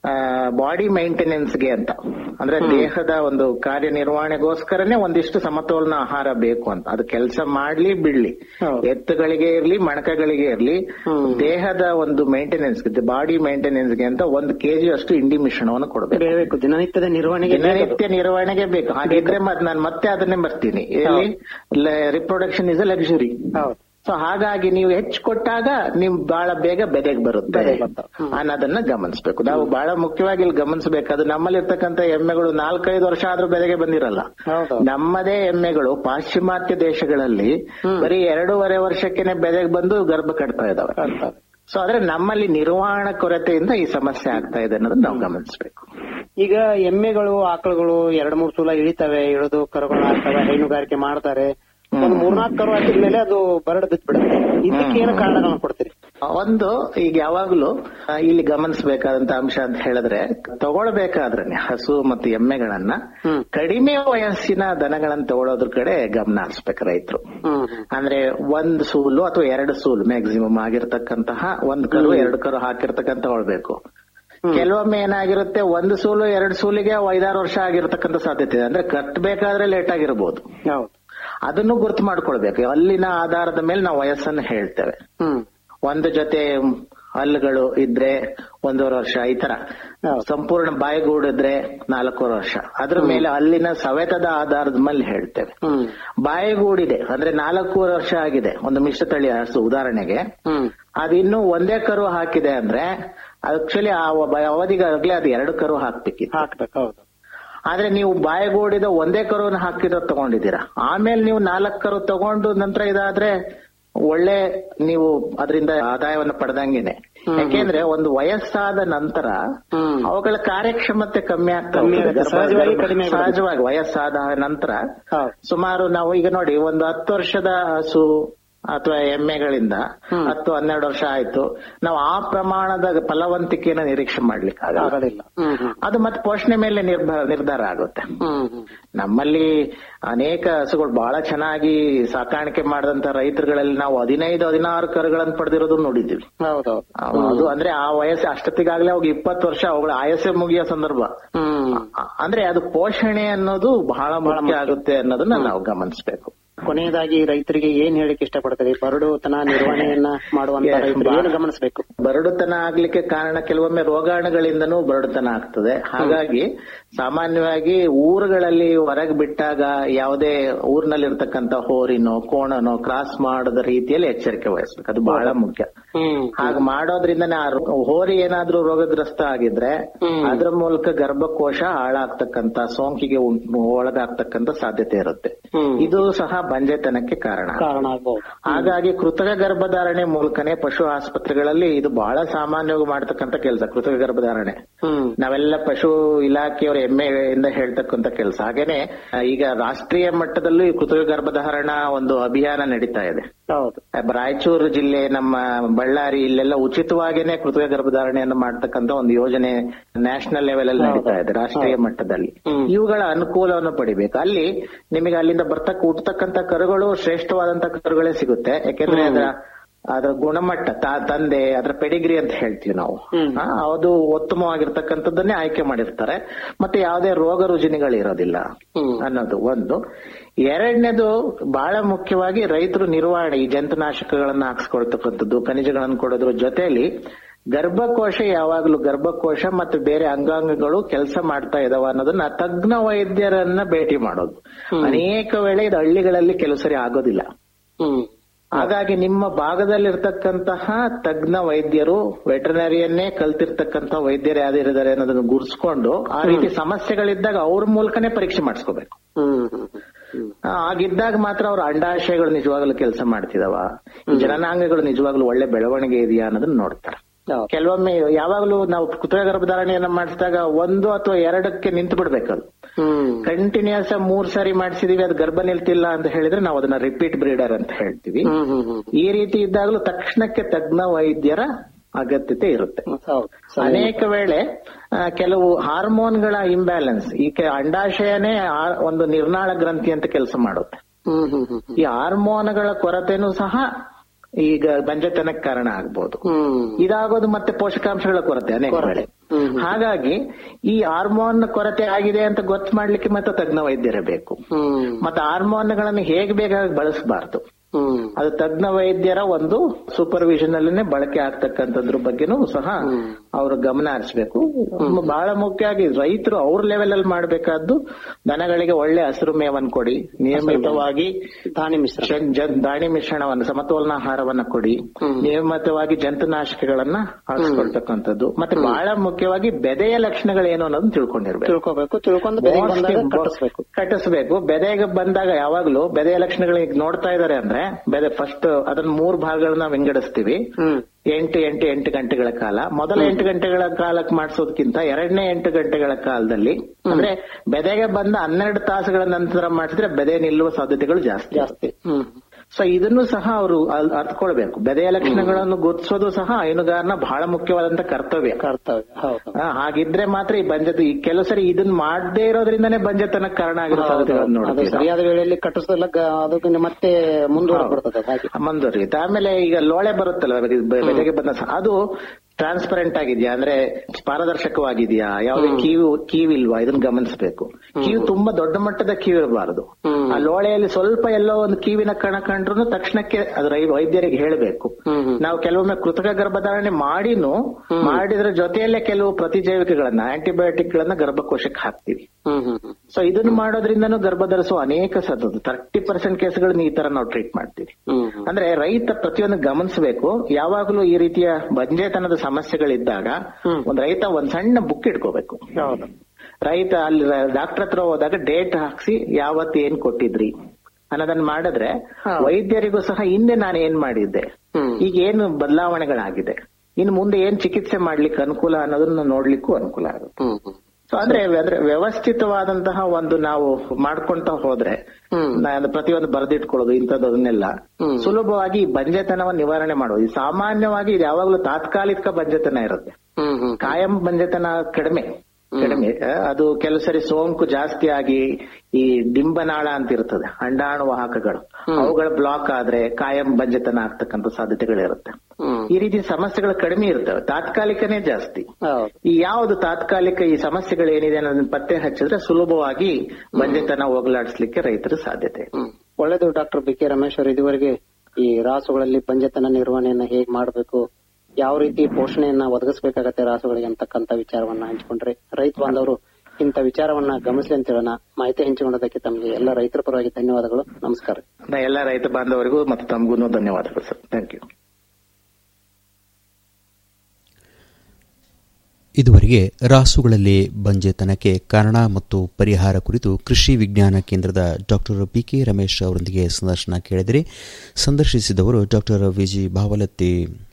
ಬಾಡಿ ಗೆ ಅಂತ ಅಂದ್ರೆ ದೇಹದ ಒಂದು ಕಾರ್ಯನಿರ್ವಹಣೆಗೋಸ್ಕರನೇ ಒಂದಿಷ್ಟು ಸಮತೋಲನ ಆಹಾರ ಬೇಕು ಅಂತ ಅದು ಕೆಲಸ ಮಾಡ್ಲಿ ಬಿಡ್ಲಿ ಹೌದು. ಎತ್ತುಗಳಿಗೆ ಇರ್ಲಿ ಮಣಕಗಳಿಗೆ ಇರ್ಲಿ ಹ್ಮ್. ದೇಹದ ಒಂದು ಮೇಂಟೆನೆನ್ಸ್ ಬಾಡಿ ಗೆ ಅಂತ ಒಂದು ಕೆಜಿ ಅಷ್ಟು ಇಂಡಿ ಮಿಶ್ರಣವನ್ನು ಕೊಡಬೇಕು ಬೇಕಬೇಕು ದಿನನಿತ್ಯದ ನಿರ್ವಹಣೆಗೆ ಬೇಕದು. ದಿನನಿತ್ಯ ನಿರ್ವಹಣೆಗೆ ಬೇಕು ಹಾಗಿದ್ರೆ ಮತ್ತೆ ನಾನು ಮತ್ತೆ ಅದನ್ನೇ ಬರ್ತೀನಿ ಎಲ್ಲಿ ರಿಪ್ರೊಡಕ್ಷನ್ ಇಸ್ ಅ ಲಕ್ಸುರಿ ಹೌದು ಸೊ ಹಾಗಾಗಿ ನೀವು ಹೆಚ್ಚು ಕೊಟ್ಟಾಗ ನೀವು ಬಹಳ ಬೇಗ ಬೆದೆಗೆ ಬರುತ್ತೆ ಬೆದೆಗೆ ಬರ್ತಾವೆ. ಹ್ಮ್. ಅನ್ನೋದನ್ನ ಗಮನಿಸಬೇಕು ನಾವು ಬಹಳ ಮುಖ್ಯವಾಗಿ ಇಲ್ಲಿ ಗಮನಿಸಬೇಕು ಅದು ನಮ್ಮಲ್ಲಿ ಇರ್ತಕ್ಕಂಥ ಎಮ್ಮೆಗಳು ನಾಲ್ಕೈದು ವರ್ಷ ಆದ್ರೂ ಬೆದೆಗೆ ಬಂದಿರಲ್ಲ ಹೌದು ನಮ್ಮದೇ ಎಮ್ಮೆಗಳು ಪಾಶ್ಚಿಮಾತ್ಯ ದೇಶಗಳಲ್ಲಿ ಬರೀ ಎರಡೂವರೆ ವರ್ಷಕ್ಕೆನೆ ಬೆದೆಗೆ ಬಂದು ಗರ್ಭ ಕಟ್ತಾ ಇದಾವೆ ಕಟ್ತವೆ. ಸೊ ಆದ್ರೆ ನಮ್ಮಲ್ಲಿ ನಿರ್ವಹಣಾ ಕೊರತೆಯಿಂದ ಈ ಸಮಸ್ಯೆ ಆಗ್ತಾ ಇದೆ ಅನ್ನೋದನ್ನ ನಾವು ಗಮನಿಸಬೇಕು ಈಗ ಎಮ್ಮೆಗಳು ಆಕಳುಗಳು ಎರಡ್ ಮೂರ್ ಸೂಲ ಇಳಿತವೆ ಇಳಿದು ಕರುಗಳು ಹಾಕ್ತವೆ ಹೈನುಗಾರಿಕೆ ಮಾಡ್ತಾರೆ ಒಂದು ಮೂರ್ನಾಲ್ಕು ಕರು ಹಾಕಿದ ಮೇಲೆ ಅದು ಬರಡ್ ಬಿದ್ದು ಬಿಡುತ್ತೆ ಇದಕ್ಕೆ ಏನು ಕಾರಣಗಳನ್ನ ಕೊಡ್ತೀರಿ ಒಂದು ಈಗ ಯಾವಾಗ್ಲೂ ಆ, ಇಲ್ಲಿ ಗಮನಿಸಬೇಕಾದಂತ ಅಂಶ ಅಂತ ಹೇಳಿದ್ರೆ ತಗೊಳ್ಬೇಕಾದ್ರೆ ಹಸು ಮತ್ತು ಎಮ್ಮೆಗಳನ್ನ ಹ್ಮ್. ಕಡಿಮೆ ವಯಸ್ಸಿನ ದನಗಳನ್ನ ತಗೊಳ್ಳೋದ್ರ ಕಡೆ ಗಮನ ಹರಿಸ್ಬೇಕು ರೈತರು ಹ್ಮ್ ಹ್ಮ್ ಅಂದ್ರೆ ಒಂದ್ ಸೂಲು ಅಥವಾ ಎರಡು ಸೂಲು ಮ್ಯಾಕ್ಸಿಮಮ್ ಆಗಿರ್ತಕ್ಕಂತಹ ಒಂದ್ ಕರು ಎರಡು ಕರು ಹಾಕಿರ್ತಕ್ಕಂತ ತಗೊಳ್ಬೇಕು ಕೆಲವೊಮ್ಮೆ ಏನಾಗಿರುತ್ತೆ ಒಂದು ಸೂಲು ಎರಡು ಸೂಲಿಗೆ ಅವು ಐದಾರು ವರ್ಷ ಆಗಿರ್ತಕ್ಕಂಥ ಸಾಧ್ಯತೆ ಇದೆ ಅಂದ್ರೆ ಕಟ್ಟಬೇಕಾದ್ರೆ ಲೇಟ್ ಆಗಿರ್ಬೋದು ಹೌದು ಅದನ್ನು ಗುರ್ತು ಮಾಡ್ಕೊಳ್ಬೇಕು ಅಲ್ಲಿನ ಆಧಾರದ ಮೇಲೆ ನಾವು ವಯಸ್ಸನ್ನು ಹೇಳ್ತೇವೆ ಹ್ಮ್ ಒಂದು ಜೊತೆ ಹಲ್ಲುಗಳು ಇದ್ರೆ ಒಂದೂವರೆ ವರ್ಷ ಈ ತರ ಸಂಪೂರ್ಣ ಬಾಯಿಗೂಡಿದ್ರೆ ನಾಲ್ಕೂವರೆ ವರ್ಷ ಅದ್ರ ಮೇಲೆ ಅಲ್ಲಿನ ಸವೆತದ ಆಧಾರದ ಮೇಲೆ ಹೇಳ್ತೇವೆ ಹ್ಮ್ ಬಾಯಿಗೂಡಿದೆ ಅಂದ್ರೆ ನಾಲ್ಕೂವರೆ ವರ್ಷ ಆಗಿದೆ ಒಂದು ಮಿಶ್ರ ತಳಿ ಹಸು ಉದಾಹರಣೆಗೆ ಹ್ಮ್ ಅದು ಇನ್ನು ಒಂದೇ ಕರು ಹಾಕಿದೆ ಅಂದ್ರೆ ಆಕ್ಚುಲಿ ಆ ಒಬ್ಬ ಅವಧಿಗಾಗ್ಲೇ ಅದು ಎರಡು ಕರು ಹಾಕ್ಬೇಕಿತ್ತು ಹಾಕ್ಬೇಕು ಹೌದು ಆದ್ರೆ ನೀವು ಬಾಯಿಗೂಡಿದ ಒಂದೇ ಕರುವನ್ನು ಹಾಕಿರೋ ತಗೊಂಡಿದ್ದೀರಾ ಆಮೇಲೆ ನೀವು ನಾಲ್ಕು ಕರು ತಗೊಂಡು ನಂತರ ಇದಾದ್ರೆ ಒಳ್ಳೆ ನೀವು ಅದರಿಂದ ಆದಾಯವನ್ನು ಪಡೆದಂಗೆನೆ ಯಾಕೆಂದ್ರೆ ಒಂದು ವಯಸ್ಸಾದ ನಂತರ ಹ್ಮ್. ಅವುಗಳ ಕಾರ್ಯಕ್ಷಮತೆ ಕಮ್ಮಿ ಆಗ್ತಾ ಕಮ್ಮಿ ಹೋಗ್ತದೆ. ಆಗುತ್ತೆ. ಸಹಜವಾಗಿ ಕಡಿಮೆ ಆಗುತ್ತೆ. ಸಹಜವಾಗಿ ವಯಸ್ಸಾದ ನಂತರ ಹೌದು. ಸುಮಾರು ನಾವು ಈಗ ನೋಡಿ ಒಂದು ಹತ್ತು ವರ್ಷದ ಹಸು ಅಥವಾ ಎಮ್ಮೆಗಳಿಂದ ಹತ್ತು ಹನ್ನೆರಡು ವರ್ಷ ಆಯ್ತು ನಾವು ಆ ಪ್ರಮಾಣದ ಫಲವಂತಿಕೆಯನ್ನು ನಿರೀಕ್ಷೆ ಮಾಡ್ಲಿಕ್ಕೆ ಆಗಲ್ಲ ಆಗೋದಿಲ್ಲ ಹ್ಮ್ ಹ್ಮ್ ಅದು ಮತ್ತೆ ಪೋಷಣೆ ಮೇಲೆ ನಿರ್ಧಾರ ನಿರ್ಧಾರ ಆಗುತ್ತೆ ಹ್ಮ್ ಹ್ಮ್ ನಮ್ಮಲ್ಲಿ ಅನೇಕ ಹಸುಗಳು ಬಹಳ ಚೆನ್ನಾಗಿ ಸಾಕಾಣಿಕೆ ಮಾಡಿದಂತ ರೈತರುಗಳಲ್ಲಿ ನಾವು ಹದಿನೈದು ಹದಿನಾರು ಕರುಗಳನ್ನು ಪಡೆದಿರೋದು ನೋಡಿದ್ದೀವಿ ಹೌದೌದು ಅದು ಅಂದ್ರೆ ಆ ವಯಸ್ಸು ಅಷ್ಟೊತ್ತಿಗಾಗ್ಲೇ ಅವಾಗ ಇಪ್ಪತ್ತು ವರ್ಷ ಅವುಗಳ ಆಯಸ್ಸೆ ಮುಗಿಯೋ ಸಂದರ್ಭ ಹ್ಮ್ ಅ- ಅಂದ್ರೆ ಅದು ಪೋಷಣೆ ಅನ್ನೋದು ಬಹಳ ಮುಖ್ಯ ಆಗುತ್ತೆ ಅನ್ನೋದನ್ನ ನಾವು ಗಮನಿಸಬೇಕು ಕೊನೆಯದಾಗಿ ರೈತರಿಗೆ ಏನ್ ಹೇಳಿಕ್ ಇಷ್ಟಪಡ್ತೀರಿ ಬರಡುತನ ನಿರ್ವಹಣೆಯನ್ನ ಮಾಡುವಂತ Yes, ರೈತರು ಬಾ- ಏನು ಗಮನಿಸಬೇಕು ಬರಡುತನ ಆಗ್ಲಿಕ್ಕೆ ಕಾರಣ ಕೆಲವೊಮ್ಮೆ ರೋಗಾಣುಗಳಿಂದನೂ ಬರಡುತನ ಆಗ್ತದೆ ಹಾಗಾಗಿ ಸಾಮಾನ್ಯವಾಗಿ ಊರುಗಳಲ್ಲಿ ಹೊರಗೆ ಬಿಟ್ಟಾಗ ಯಾವುದೇ ಊರಿನಲ್ಲಿರ್ತಕ್ಕಂಥ ಹೋರಿನೋ ಕೋಣನೋ ಕ್ರಾಸ್ ಮಾಡದ ರೀತಿಯಲ್ಲಿ ಎಚ್ಚರಿಕೆ ವಹಿಸ್ಬೇಕು ಅದು ಬಹಳ ಮುಖ್ಯ ಹ್ಮ್ ಹಾಗೆ ಮಾಡೋದ್ರಿಂದನೇ ಆ ರೋ- ಹೋರಿ ಏನಾದ್ರೂ ರೋಗಗ್ರಸ್ತ ಆಗಿದ್ರೆ ಅದ್ರ ಮೂಲಕ ಗರ್ಭಕೋಶ ಹಾಳಾಗ್ತಕ್ಕಂತ ಸೋಂಕಿಗೆ ಉಂಟು- ಒಳಗಾಗ್ತಕ್ಕಂತ ಸಾಧ್ಯತೆ ಇರುತ್ತೆ ಹ್ಮ್. ಇದು ಸಹ ಬಂಜೆತನಕ್ಕೆ ಕಾರಣ ಕಾರಣ ಆಗ್ಬಹುದು ಹಾಗಾಗಿ ಕೃತಕ ಗರ್ಭಧಾರಣೆ ಮೂಲಕನೇ ಪಶು ಆಸ್ಪತ್ರೆಗಳಲ್ಲಿ ಇದು ಬಹಳ ಸಾಮಾನ್ಯವಾಗಿ ಮಾಡ್ತಕ್ಕಂತ ಕೆಲಸ ಕೃತಕ ಗರ್ಭಧಾರಣೆ ಹ್ಮ್ ನಾವೆಲ್ಲ ಪಶು ಇಲಾಖೆಯವರ ಹೆಮ್ಮೆಯಿಂದ ಹೇಳ್ತಕ್ಕಂತ ಕೆಲಸ ಹಾಗೇನೆ ಆ, ಈಗ ರಾಷ್ಟ್ರೀಯ ಮಟ್ಟದಲ್ಲೂ ಈ ಕೃತಕ ಗರ್ಭಧಾರಣ ಒಂದು ಅಭಿಯಾನ ನಡೀತಾ ಇದೆ ಹೌದು ಆ, ರಾಯಚೂರು ಜಿಲ್ಲೆ ನಮ್ಮ ಬಳ್ಳಾರಿ ಇಲ್ಲೆಲ್ಲ ಉಚಿತವಾಗೇನೆ ಕೃತಕ ಗರ್ಭಧಾರಣೆಯನ್ನು ಮಾಡ್ತಕ್ಕಂತ ಒಂದು ಯೋಜನೆ ನ್ಯಾಷನಲ್ ಲೆವೆಲ್ ಅಲ್ಲಿ ನಡೀತಾ ಇದೆ ರಾಷ್ಟ್ರೀಯ ಮಟ್ಟದಲ್ಲಿ ಇವುಗಳ ಅನುಕೂಲವನ್ನು ಪಡಿಬೇಕು ಅಲ್ಲಿ ನಿಮಗೆ ಅಲ್ಲಿಂದ ಬರ್ತಕ್ಕ ಹುಟ್ಟತಕ್ಕಂತ ಕರುಗಳು ಶ್ರೇಷ್ಠವಾದಂತ ಕರುಗಳೇ ಸಿಗುತ್ತೆ ಯಾಕೆಂದ್ರೆ ಅದರ ಅದರ ಗುಣಮಟ್ಟ ತಾ- ತಂದೆ ಅದರ ಪೆಡಿಗ್ರಿ ಅಂತ ಹೇಳ್ತೀವಿ ನಾವು ಆ, ಅದು ಉತ್ತಮವಾಗಿರ್ತಕ್ಕಂಥದ್ದನ್ನೇ ಆಯ್ಕೆ ಮಾಡಿರ್ತಾರೆ ಮತ್ತೆ ಯಾವುದೇ ರೋಗ ರುಜಿನಿಗಳು ಇರೋದಿಲ್ಲ ಅನ್ನೋದು ಒಂದು ಎರಡನೇದು ಬಹಳ ಮುಖ್ಯವಾಗಿ ರೈತರು ನಿರ್ವಹಣೆ ಈ ಜಂತುನಾಶಕಗಳನ್ನ ಹಾಕ್ಸ್ಕೊಳ್ತಕ್ಕಂಥದ್ದು ಖನಿಜಗಳನ್ನು ಕೊಡೋದ್ರ ಜೊತೆಯಲ್ಲಿ ಗರ್ಭಕೋಶ ಯಾವಾಗ್ಲೂ ಗರ್ಭಕೋಶ ಮತ್ತು ಬೇರೆ ಅಂಗಾಂಗಗಳು ಕೆಲಸ ಮಾಡ್ತಾ ಇದಾವ ಅನ್ನೋದನ್ನ ತಜ್ಞ ವೈದ್ಯರನ್ನ ಭೇಟಿ ಮಾಡೋದು ಅನೇಕ ವೇಳೆ ಇದು ಹಳ್ಳಿಗಳಲ್ಲಿ ಕೆಲವು ಸರಿ ಆಗೋದಿಲ್ಲ ಹ್ಮ್ ಹಾಗಾಗಿ ನಿಮ್ಮ ಭಾಗದಲ್ಲಿರ್ತಕ್ಕಂತಹ ತಜ್ಞ ವೈದ್ಯರು ವೆಟರ್ನರಿಯನ್ನೇ ಕಲ್ತಿರ್ತಕ್ಕಂತ ವೈದ್ಯರು ಯಾವ್ದಿರಿದ್ದಾರೆ ಅನ್ನೋದನ್ನ ಗುರ್ಸ್ಕೊಂಡು ಆ ರೀತಿ ಸಮಸ್ಯೆಗಳಿದ್ದಾಗ ಅವ್ರ ಮೂಲಕನೇ ಪರೀಕ್ಷೆ ಮಾಡಿಸ್ಕೋಬೇಕು ಹ್ಮ್ ಹ್ಮ್ ಹ್ಮ್ ಆ, ಹಾಗಿದ್ದಾಗ ಮಾತ್ರ ಅವ್ರ ಅಂಡಾಶಯಗಳು ನಿಜವಾಗ್ಲೂ ಕೆಲಸ ಮಾಡ್ತಿದಾವ ಈ ಜನನಾಂಗಗಳು ನಿಜವಾಗ್ಲೂ ಒಳ್ಳೆ ಬೆಳವಣಿಗೆ ಇದೆಯಾ ಅನ್ನೋದನ್ನ ನೋಡ್ತಾರೆ ಹೌದು. ಕೆಲವೊಮ್ಮೆ ಯಾವಾಗ್ಲೂ ನಾವು ಕೃತಕ ಗರ್ಭಧಾರಣೆಯನ್ನ ಮಾಡಿಸಿದಾಗ ಒಂದು ಅಥವಾ ಎರಡಕ್ಕೆ ನಿಂತು ಬಿಡ್ಬೇಕದು ಹ್ಮ್ ಕಂಟಿನ್ಯೂಸ್ ಮೂರ್ ಸಾರಿ ಮಾಡಿಸಿದೀವಿ ಅದು ಗರ್ಭ ನಿಲ್ತಿಲ್ಲ ಅಂತ ಹೇಳಿದ್ರೆ ನಾವು ಅದನ್ನ ರಿಪೀಟ್ ಬ್ರೀಡರ್ ಅಂತ ಹೇಳ್ತೀವಿ ಹ್ಮ್ ಹ್ಮ್ ಹ್ಮ್ ಈ ರೀತಿ ಇದ್ದಾಗಲೂ ತಕ್ಷಣಕ್ಕೆ ತಜ್ಞ ವೈದ್ಯರ ಅಗತ್ಯತೆ ಇರುತ್ತೆ ಹೌದು ಸರಿ. ಅನೇಕ ವೇಳೆ ಆ, ಕೆಲವು ಹಾರ್ಮೋನ್ಗಳ ಇಂಬ್ಯಾಲೆನ್ಸ್ ಈ ಕೆ- ಅಂಡಾಶಯನೇ ಆ- ಒಂದು ನಿರ್ನಾಳ ಗ್ರಂಥಿ ಅಂತ ಕೆಲಸ ಮಾಡುತ್ತೆ ಹ್ಮ್ ಹ್ಮ್ ಹ್ಮ್ ಹ್ಮ್ ಈ ಹಾರ್ಮೋನ್ಗಳ ಕೊರತೆನೂ ಸಹ ಈಗ ಬಂಜೆತನಕ್ಕೆ ಕಾರಣ ಆಗ್ಬೋದು ಹ್ಮ್ ಇದಾಗೋದು ಮತ್ತೆ ಪೋಷಕಾಂಶಗಳ ಕೊರತೆ ಅನೇಕ ಕೊರತೆ. ವೇಳೆ ಹ್ಮ್, ಹ್ಮ್. ಹಾಗಾಗಿ ಈ ಹಾರ್ಮೋನ್ ಕೊರತೆ ಆಗಿದೆ ಅಂತ ಗೊತ್ತು ಮಾಡ್ಲಿಕ್ಕೆ ಮತ್ತೆ ತಜ್ಞ ವೈದ್ಯರೇ ಬೇಕು ಹ್ಮ್ ಮತ್ತೆ ಹಾರ್ಮೋನ್ಗಳನ್ನು ಹೇಗೆ ಬೇಕಾಗಿ ಬಳಸಬಾರ್ದು ಹ್ಮ್ ಅದು ತಜ್ಞ ವೈದ್ಯರ ಒಂದು ಸೂಪರ್ವಿಷನ್ ಅಲ್ಲೇ ಬಳಕೆ ಆಗ್ತಕ್ಕಂಥದ್ರ ಬಗ್ಗೆನೂ ಸಹ ಅವರು ಗಮನ ಹರಿಸಬೇಕು ಬಹಳ ಮುಖ್ಯವಾಗಿ ರೈತರು ಅವ್ರ ಲೆವೆಲ್ ಅಲ್ಲಿ ಮಾಡಬೇಕಾದ್ದು ದನಗಳಿಗೆ ಒಳ್ಳೆ ಹಸಿರು ಮೇವನ್ನು ಕೊಡಿ ನಿಯಮಿತವಾಗಿ ದಾನಿ ಮಿಶ್ರ ಜನ್- ಜನ್- ದಾಣಿ ಮಿಶ್ರಣವನ್ನು ಸಮತೋಲನ ಆಹಾರವನ್ನ ಕೊಡಿ ನಿಯಮಿತವಾಗಿ ಜಂತುನಾಶಕಗಳನ್ನ ಹಾಕಿಸ್ಕೊಳ್ತಕ್ಕಂಥದ್ದು ಮತ್ತೆ ಬಹಳ ಮುಖ್ಯವಾಗಿ ಬೆದೆಯ ಲಕ್ಷಣಗಳೇನು ಅನ್ನೋದನ್ನ ತಿಳ್ಕೊಂಡಿರ್ಬೇಕು ತಿಳ್ಕೊಬೇಕು ತಿಳ್ಕೊಂಡು ಬೆಳೆಗೆ ಬಂದಾಗ ಕಟ್ಟಿಸ್ಬೇಕು ಕಟ್ಟಿಸ್ಬೇಕು ಬೆದೆಗೆ ಬಂದಾಗ ಯಾವಾಗ್ಲೂ ಬೆದೆಯ ಲಕ್ಷಣಗಳಿಗೆ ನೋಡ್ತಾ ಇದಾರೆ ಅಂದ್ರೆ ಬೆದೆ ಫಸ್ಟ್ ಅದನ್ನ ಮೂರ್ ಭಾಗಗಳನ್ನ ವಿಂಗಡಿಸ್ತೀವಿ ಹ್ಮ್ ಎಂಟು ಎಂಟು ಎಂಟು ಗಂಟೆಗಳ ಕಾಲ ಮೊದಲ ಎಂಟು ಗಂಟೆಗಳ ಕಾಲಕ್ಕೆ ಮಾಡಿಸೋದಕ್ಕಿಂತ ಎರಡನೇ ಎಂಟು ಗಂಟೆಗಳ ಕಾಲದಲ್ಲಿ ಅಂದ್ರೆ ಬೆದೆಗೆ ಬಂದ ಹನ್ನೆರಡು ತಾಸುಗಳ ನಂತರ ಮಾಡಿಸಿದ್ರೆ ಬೆದೆ ನಿಲ್ಲುವ ಸಾಧ್ಯತೆಗಳು ಜಾಸ್ತಿ ಜಾಸ್ತಿ ಹ್ಮ್ ಸೊ ಇದನ್ನು ಸಹ ಅವರು ಅರ್ಥಕೊಳ್ಬೇಕು ಬೆದೆಯ ಲಕ್ಷಣಗಳನ್ನು ಗುರುತಿಸೋದು ಸಹ ಹೈನುಗಾರನ ಬಹಳ ಮುಖ್ಯವಾದಂತ ಕರ್ತವ್ಯ ಕರ್ತವ್ಯ ಹೌದು ಆ, ಹಾಗಿದ್ರೆ ಮಾತ್ರ ಈ ಬಂಜತ ಈ ಕೆಲವು ಸರಿ ಇದನ್ನ ಮಾಡದೇ ಇರೋದ್ರಿಂದನೇ ಬಂಜತನಕ್ಕೆ ಕಾರಣ ಆಗಿರೋ ಸಾಧ್ಯತೆಗಳನ್ನು ಅದು ನೋಡ್ತೀವಿ ಸರಿಯಾದ ವೇಳೆಯಲ್ಲಿ ಕಟ್ಟಿಸೋದಿಲ್ಲ ಗ- ಅದಕ್ಕೆ ಮತ್ತೆ ಮುಂದುವರೆದ್ಬಿಡ್ತದೆ ಅದು ಹಾಗೆ ಮುಂದುವರಿಯುತ್ತೆ ಆಮೇಲೆ ಈಗ ಲೋಳೆ ಬರುತ್ತಲ್ಲ ಬೆ- ಬೆ- ಬೆಲೆಗೆ ಬಂದ ಸ- ಅದು ಟ್ರಾನ್ಸ್ಪರೆಂಟ್ ಆಗಿದ್ಯಾ ಅಂದ್ರೆ ಪಾರದರ್ಶಕವಾಗಿದೆಯಾ ಯಾವುದೇ ಕೀವು ಕೀವಿಲ್ವಾ ಇದನ್ನ ಗಮನಿಸಬೇಕು ಕೀವು ತುಂಬಾ ದೊಡ್ಡ ಮಟ್ಟದ ಕೀವು ಇರಬಾರದು ಆ ಲೋಳೆಯಲ್ಲಿ ಸ್ವಲ್ಪ ಎಲ್ಲೋ ಒಂದು ಕೀವಿನ ಕಣ ಕಂಡ್ರು ತಕ್ಷಣಕ್ಕೆ ಅದು ರೈ- ವೈದ್ಯರಿಗೆ ಹೇಳಬೇಕು ನಾವು ಕೆಲವೊಮ್ಮೆ ಕೃತಕ ಗರ್ಭಧಾರಣೆ ಮಾಡಿನೂ ಮಾಡಿದ್ರ ಜೊತೆಯಲ್ಲೇ ಕೆಲವು ಪ್ರತಿಜೈವಿಕಗಳನ್ನ ಆಂಟಿಬಯೋಟಿಕ್ ಗಳನ್ನ ಗರ್ಭಕೋಶಕ್ಕೆ ಹಾಕ್ತಿವಿ ಹ್ಮ್ ಹ್ಮ್ ಹ್ಮ್ ಸೊ ಇದನ್ನ ಮಾಡೋದ್ರಿಂದನೂ ಗರ್ಭ ಧರಿಸುವ ಅನೇಕ ಸದ್ದು ತರ್ಟಿ ಪರ್ಸೆಂಟ್ ಕೇಸ್ಗಳನ್ನ ಈ ತರ ನಾವು ಟ್ರೀಟ್ ಮಾಡ್ತೀವಿ ಹ್ಮ್ ಹ್ಮ್ ಅಂದ್ರೆ ರೈತ ಪ್ರತಿಯೊಂದು ಗಮನಿಸಬೇಕು ಯಾವಾಗಲೂ ಈ ರೀತಿಯ ಬಂಜೆತನದ ಸಮಸ್ಯೆಗಳಿದ್ದಾಗ ಒಂದ್ ರೈತ ಒಂದ್ ಸಣ್ಣ ಬುಕ್ ಇಟ್ಕೋಬೇಕು ಹೌದು ರೈತ ಅಲ್ಲಿ ಡಾಕ್ಟರ್ ಹತ್ರ ಹೋದಾಗ ಡೇಟ್ ಹಾಕ್ಸಿ ಯಾವತ್ತು ಏನ್ ಕೊಟ್ಟಿದ್ರಿ ಅನ್ನೋದನ್ನ ಮಾಡಿದ್ರೆ ವೈದ್ಯರಿಗೂ ಸಹ ಹಿಂದೆ ನಾನು ಏನ್ ಮಾಡಿದ್ದೆ ಹ್ಮ್. ಈಗ ಏನು ಬದಲಾವಣೆಗಳಾಗಿದೆ ಇನ್ನು ಮುಂದೆ ಏನ್ ಚಿಕಿತ್ಸೆ ಮಾಡ್ಲಿಕ್ಕೆ ಅನುಕೂಲ ಅನ್ನೋದನ್ನ ನೋಡ್ಲಿಕ್ಕೂ ಅನುಕೂಲ ಆಗುತ್ತೆ ಹ್ಮ್ ಹ್ಮ್ ಸೊ ಅಂದ್ರೆ ಅಂದ್ರೆ ವ್ಯವಸ್ಥಿತವಾದಂತಹ ಒಂದು ನಾವು ಮಾಡ್ಕೊಂತ ಹೋದ್ರೆ ಹ್ಮ್. ನಾನು ಪ್ರತಿಯೊಂದು ಬರೆದಿಟ್ಕೊಳ್ಳೋದು ಇಂಥದ್ದನ್ನೆಲ್ಲ ಹ್ಮ್. ಸುಲಭವಾಗಿ ಈ ಬಂಜೆತನವನ್ನು ನಿವಾರಣೆ ಮಾಡೋದು ಈ ಸಾಮಾನ್ಯವಾಗಿ ಇದು ಯಾವಾಗಲೂ ತಾತ್ಕಾಲಿಕ ಬಂಜೆತನ ಇರುತ್ತೆ ಹ್ಮ್ ಹ್ಮ್ ಕಾಯಂ ಬಂಜೆತನ ಕಡಿಮೆ ಕಡಿಮೆ ಆ, ಅದು ಕೆಲವು ಸರಿ ಸೋಂಕು ಜಾಸ್ತಿ ಆಗಿ ಈ ಡಿಂಬನಾಳ ಅಂತ ಇರ್ತದೆ ಅಂಡಾಣು ವಾಹಕಗಳು ಅವುಗಳ ಬ್ಲಾಕ್ ಆದ್ರೆ ಕಾಯಂ ಬಂಜೆತನ ಆಗ್ತಕ್ಕಂಥ ಸಾಧ್ಯತೆಗಳಿರುತ್ತೆ ಹ್ಮ್ ಈ ರೀತಿ ಸಮಸ್ಯೆಗಳು ಕಡಿಮೆ ಇರ್ತವೆ ತಾತ್ಕಾಲಿಕನೇ ಜಾಸ್ತಿ ಹೌದು ಈ ಯಾವುದು ತಾತ್ಕಾಲಿಕ ಈ ಸಮಸ್ಯೆಗಳು ಏನಿದೆ ಅನ್ನೋದನ್ನ ಪತ್ತೆ ಹಚ್ಚಿದ್ರೆ ಸುಲಭವಾಗಿ ಬಂಜೆತನ ಹೋಗಲಾಡಿಸ್ಲಿಕ್ಕೆ ರೈತರ ಸಾಧ್ಯತೆ ಇದೆ. ಹ್ಮ್ ಒಳ್ಳೇದು ಡಾಕ್ಟರ್ ಬಿ ಕೆ ರಮೇಶ್ ಅವರು ಇದುವರೆಗೆ ಈ ರಾಸುಗಳಲ್ಲಿ ಬಂಜೆತನ ನಿರ್ವಹಣೆಯನ್ನ ಹೇಗ್ ಮಾಡಬೇಕು ಯಾವ ರೀತಿ ಪೋಷಣೆಯನ್ನ ಒದಗಿಸಬೇಕಾಗತ್ತೆ ರಾಸುಗಳಿಗೆ ಅಂತಕ್ಕಂತ ವಿಚಾರವನ್ನ ಹಂಚಿಕೊಂಡ್ರೆ ರೈತ ಬಾಂಧವರು ಇಂಥ ವಿಚಾರವನ್ನ ಗಮನಿಸಲಿ ಅಂತ ಹೇಳೋಣ ಮಾಹಿತಿ ಹಂಚಿಕೊಂಡದಕ್ಕೆ ತಮಗೆ ಎಲ್ಲ ರೈತರ ಪರವಾಗಿ ಧನ್ಯವಾದಗಳು ನಮಸ್ಕಾರ ನಾ ಎಲ್ಲ ರೈತ ಬಾಂಧವರಿಗೂ ಮತ್ತು ತಮಗೂ ಧನ್ಯವಾದಗಳು ಸರ್ ಥ್ಯಾಂಕ್ ಯು ಇದುವರೆಗೆ ರಾಸುಗಳಲ್ಲಿ ಬಂಜೆತನಕ್ಕೆ ಕಾರಣ ಮತ್ತು ಪರಿಹಾರ ಕುರಿತು ಕೃಷಿ ವಿಜ್ಞಾನ ಕೇಂದ್ರದ ಡಾಕ್ಟರ್ ಪಿ ಕೆ ರಮೇಶ್ ಅವರೊಂದಿಗೆ ಸಂದರ್ಶನ ಕೇಳಿದರೆ ಸಂದರ್ಶಿಸಿದವರು ಡಾಕ್ಟರ್ ವಿಜಿ ಭಾವಲತ್ತಿ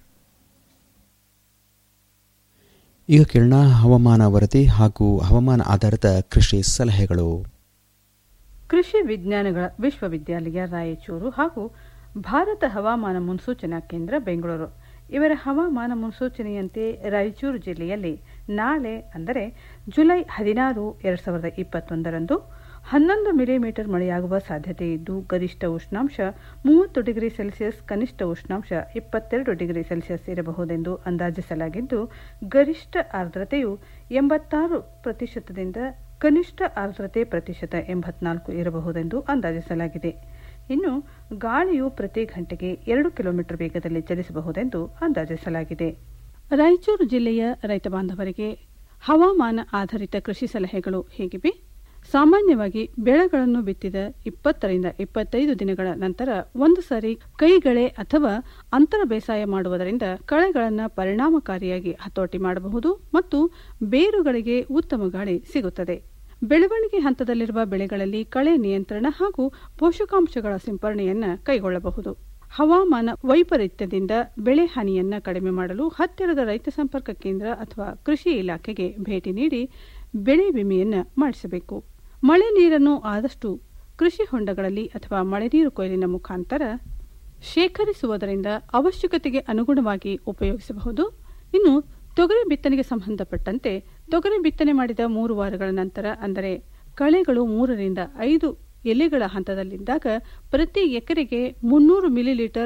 ಈಗ ಕೇಳೋಣ ಹವಾಮಾನ ವರದಿ ಹಾಗೂ ಹವಾಮಾನ ಆಧಾರಿತ ಕೃಷಿ ಸಲಹೆಗಳು ಕೃಷಿ ವಿಜ್ಞಾನಗಳ ವಿಶ್ವವಿದ್ಯಾಲಯ ರಾಯಚೂರು ಹಾಗೂ ಭಾರತ ಹವಾಮಾನ ಮುನ್ಸೂಚನಾ ಕೇಂದ್ರ ಬೆಂಗಳೂರು ಇವರ ಹವಾಮಾನ ಮುನ್ಸೂಚನೆಯಂತೆ ರಾಯಚೂರು ಜಿಲ್ಲೆಯಲ್ಲಿ ನಾಳೆ ಅಂದರೆ ಜುಲೈ ಹದಿನಾರು ಎರಡು ಸಾವಿರದ ಇಪ್ಪತ್ತೊಂದರಂದು ಹನ್ನೊಂದು ಮಿಲಿಮೀಟರ್ ಮಳೆಯಾಗುವ ಸಾಧ್ಯತೆ ಇದ್ದು ಗರಿಷ್ಠ ಉಷ್ಣಾಂಶ ಮೂವತ್ತು ಡಿಗ್ರಿ ಸೆಲ್ಸಿಯಸ್ ಕನಿಷ್ಠ ಉಷ್ಣಾಂಶ ಇಪ್ಪತ್ತೆರಡು ಡಿಗ್ರಿ ಸೆಲ್ಸಿಯಸ್ ಇರಬಹುದೆಂದು ಅಂದಾಜಿಸಲಾಗಿದ್ದು ಗರಿಷ್ಠ ಆರ್ದ್ರತೆಯು ಎಂಬತ್ತಾರು ಪ್ರತಿಶತದಿಂದ ಕನಿಷ್ಠ ಆರ್ದ್ರತೆ ಪ್ರತಿಶತ ಎಂಬತ್ನಾಲ್ಕು ಇರಬಹುದೆಂದು ಅಂದಾಜಿಸಲಾಗಿದೆ ಇನ್ನು ಗಾಳಿಯು ಪ್ರತಿ ಗಂಟೆಗೆ ಎರಡು ಕಿಲೋಮೀಟರ್ ವೇಗದಲ್ಲಿ ಚಲಿಸಬಹುದೆಂದು ಅಂದಾಜಿಸಲಾಗಿದೆ ರಾಯಚೂರು ಜಿಲ್ಲೆಯ ರೈತ ಬಾಂಧವರಿಗೆ ಹವಾಮಾನ ಆಧಾರಿತ ಕೃಷಿ ಸಲಹೆಗಳು ಹೇಗಿವೆ ಸಾಮಾನ್ಯವಾಗಿ ಬೆಳೆಗಳನ್ನು ಬಿತ್ತಿದ ಇಪ್ಪತ್ತರಿಂದ ಇಪ್ಪತ್ತೈದು ದಿನಗಳ ನಂತರ ಒಂದು ಸಾರಿ ಕೈಗಳೆ ಅಥವಾ ಅಂತರ ಬೇಸಾಯ ಮಾಡುವುದರಿಂದ ಕಳೆಗಳನ್ನು ಪರಿಣಾಮಕಾರಿಯಾಗಿ ಹತೋಟಿ ಮಾಡಬಹುದು ಮತ್ತು ಬೇರುಗಳಿಗೆ ಉತ್ತಮ ಗಾಳಿ ಸಿಗುತ್ತದೆ ಬೆಳವಣಿಗೆ ಹಂತದಲ್ಲಿರುವ ಬೆಳೆಗಳಲ್ಲಿ ಕಳೆ ನಿಯಂತ್ರಣ ಹಾಗೂ ಪೋಷಕಾಂಶಗಳ ಸಿಂಪರಣೆಯನ್ನ ಕೈಗೊಳ್ಳಬಹುದು ಹವಾಮಾನ ವೈಪರೀತ್ಯದಿಂದ ಬೆಳೆ ಹಾನಿಯನ್ನ ಕಡಿಮೆ ಮಾಡಲು ಹತ್ತಿರದ ರೈತ ಸಂಪರ್ಕ ಕೇಂದ್ರ ಅಥವಾ ಕೃಷಿ ಇಲಾಖೆಗೆ ಭೇಟಿ ನೀಡಿ ಬೆಳೆ ವಿಮೆಯನ್ನ ಮಾಡಿಸಬೇಕು ಮಳೆ ನೀರನ್ನು ಆದಷ್ಟು ಕೃಷಿ ಹೊಂಡಗಳಲ್ಲಿ ಅಥವಾ ಮಳೆ ನೀರು ಕೊಯ್ಲಿನ ಮುಖಾಂತರ ಶೇಖರಿಸುವುದರಿಂದ ಅವಶ್ಯಕತೆಗೆ ಅನುಗುಣವಾಗಿ ಉಪಯೋಗಿಸಬಹುದು ಇನ್ನು ತೊಗರಿ ಬಿತ್ತನೆಗೆ ಸಂಬಂಧಪಟ್ಟಂತೆ ತೊಗರಿ ಬಿತ್ತನೆ ಮಾಡಿದ ಮೂರು ವಾರಗಳ ನಂತರ ಅಂದರೆ ಕಳೆಗಳು ಮೂರರಿಂದ ಐದು ಎಲೆಗಳ ಹಂತದಲ್ಲಿದ್ದಾಗ ಪ್ರತಿ ಎಕರೆಗೆ ಮುನ್ನೂರು ಮಿಲಿಲೀಟರ್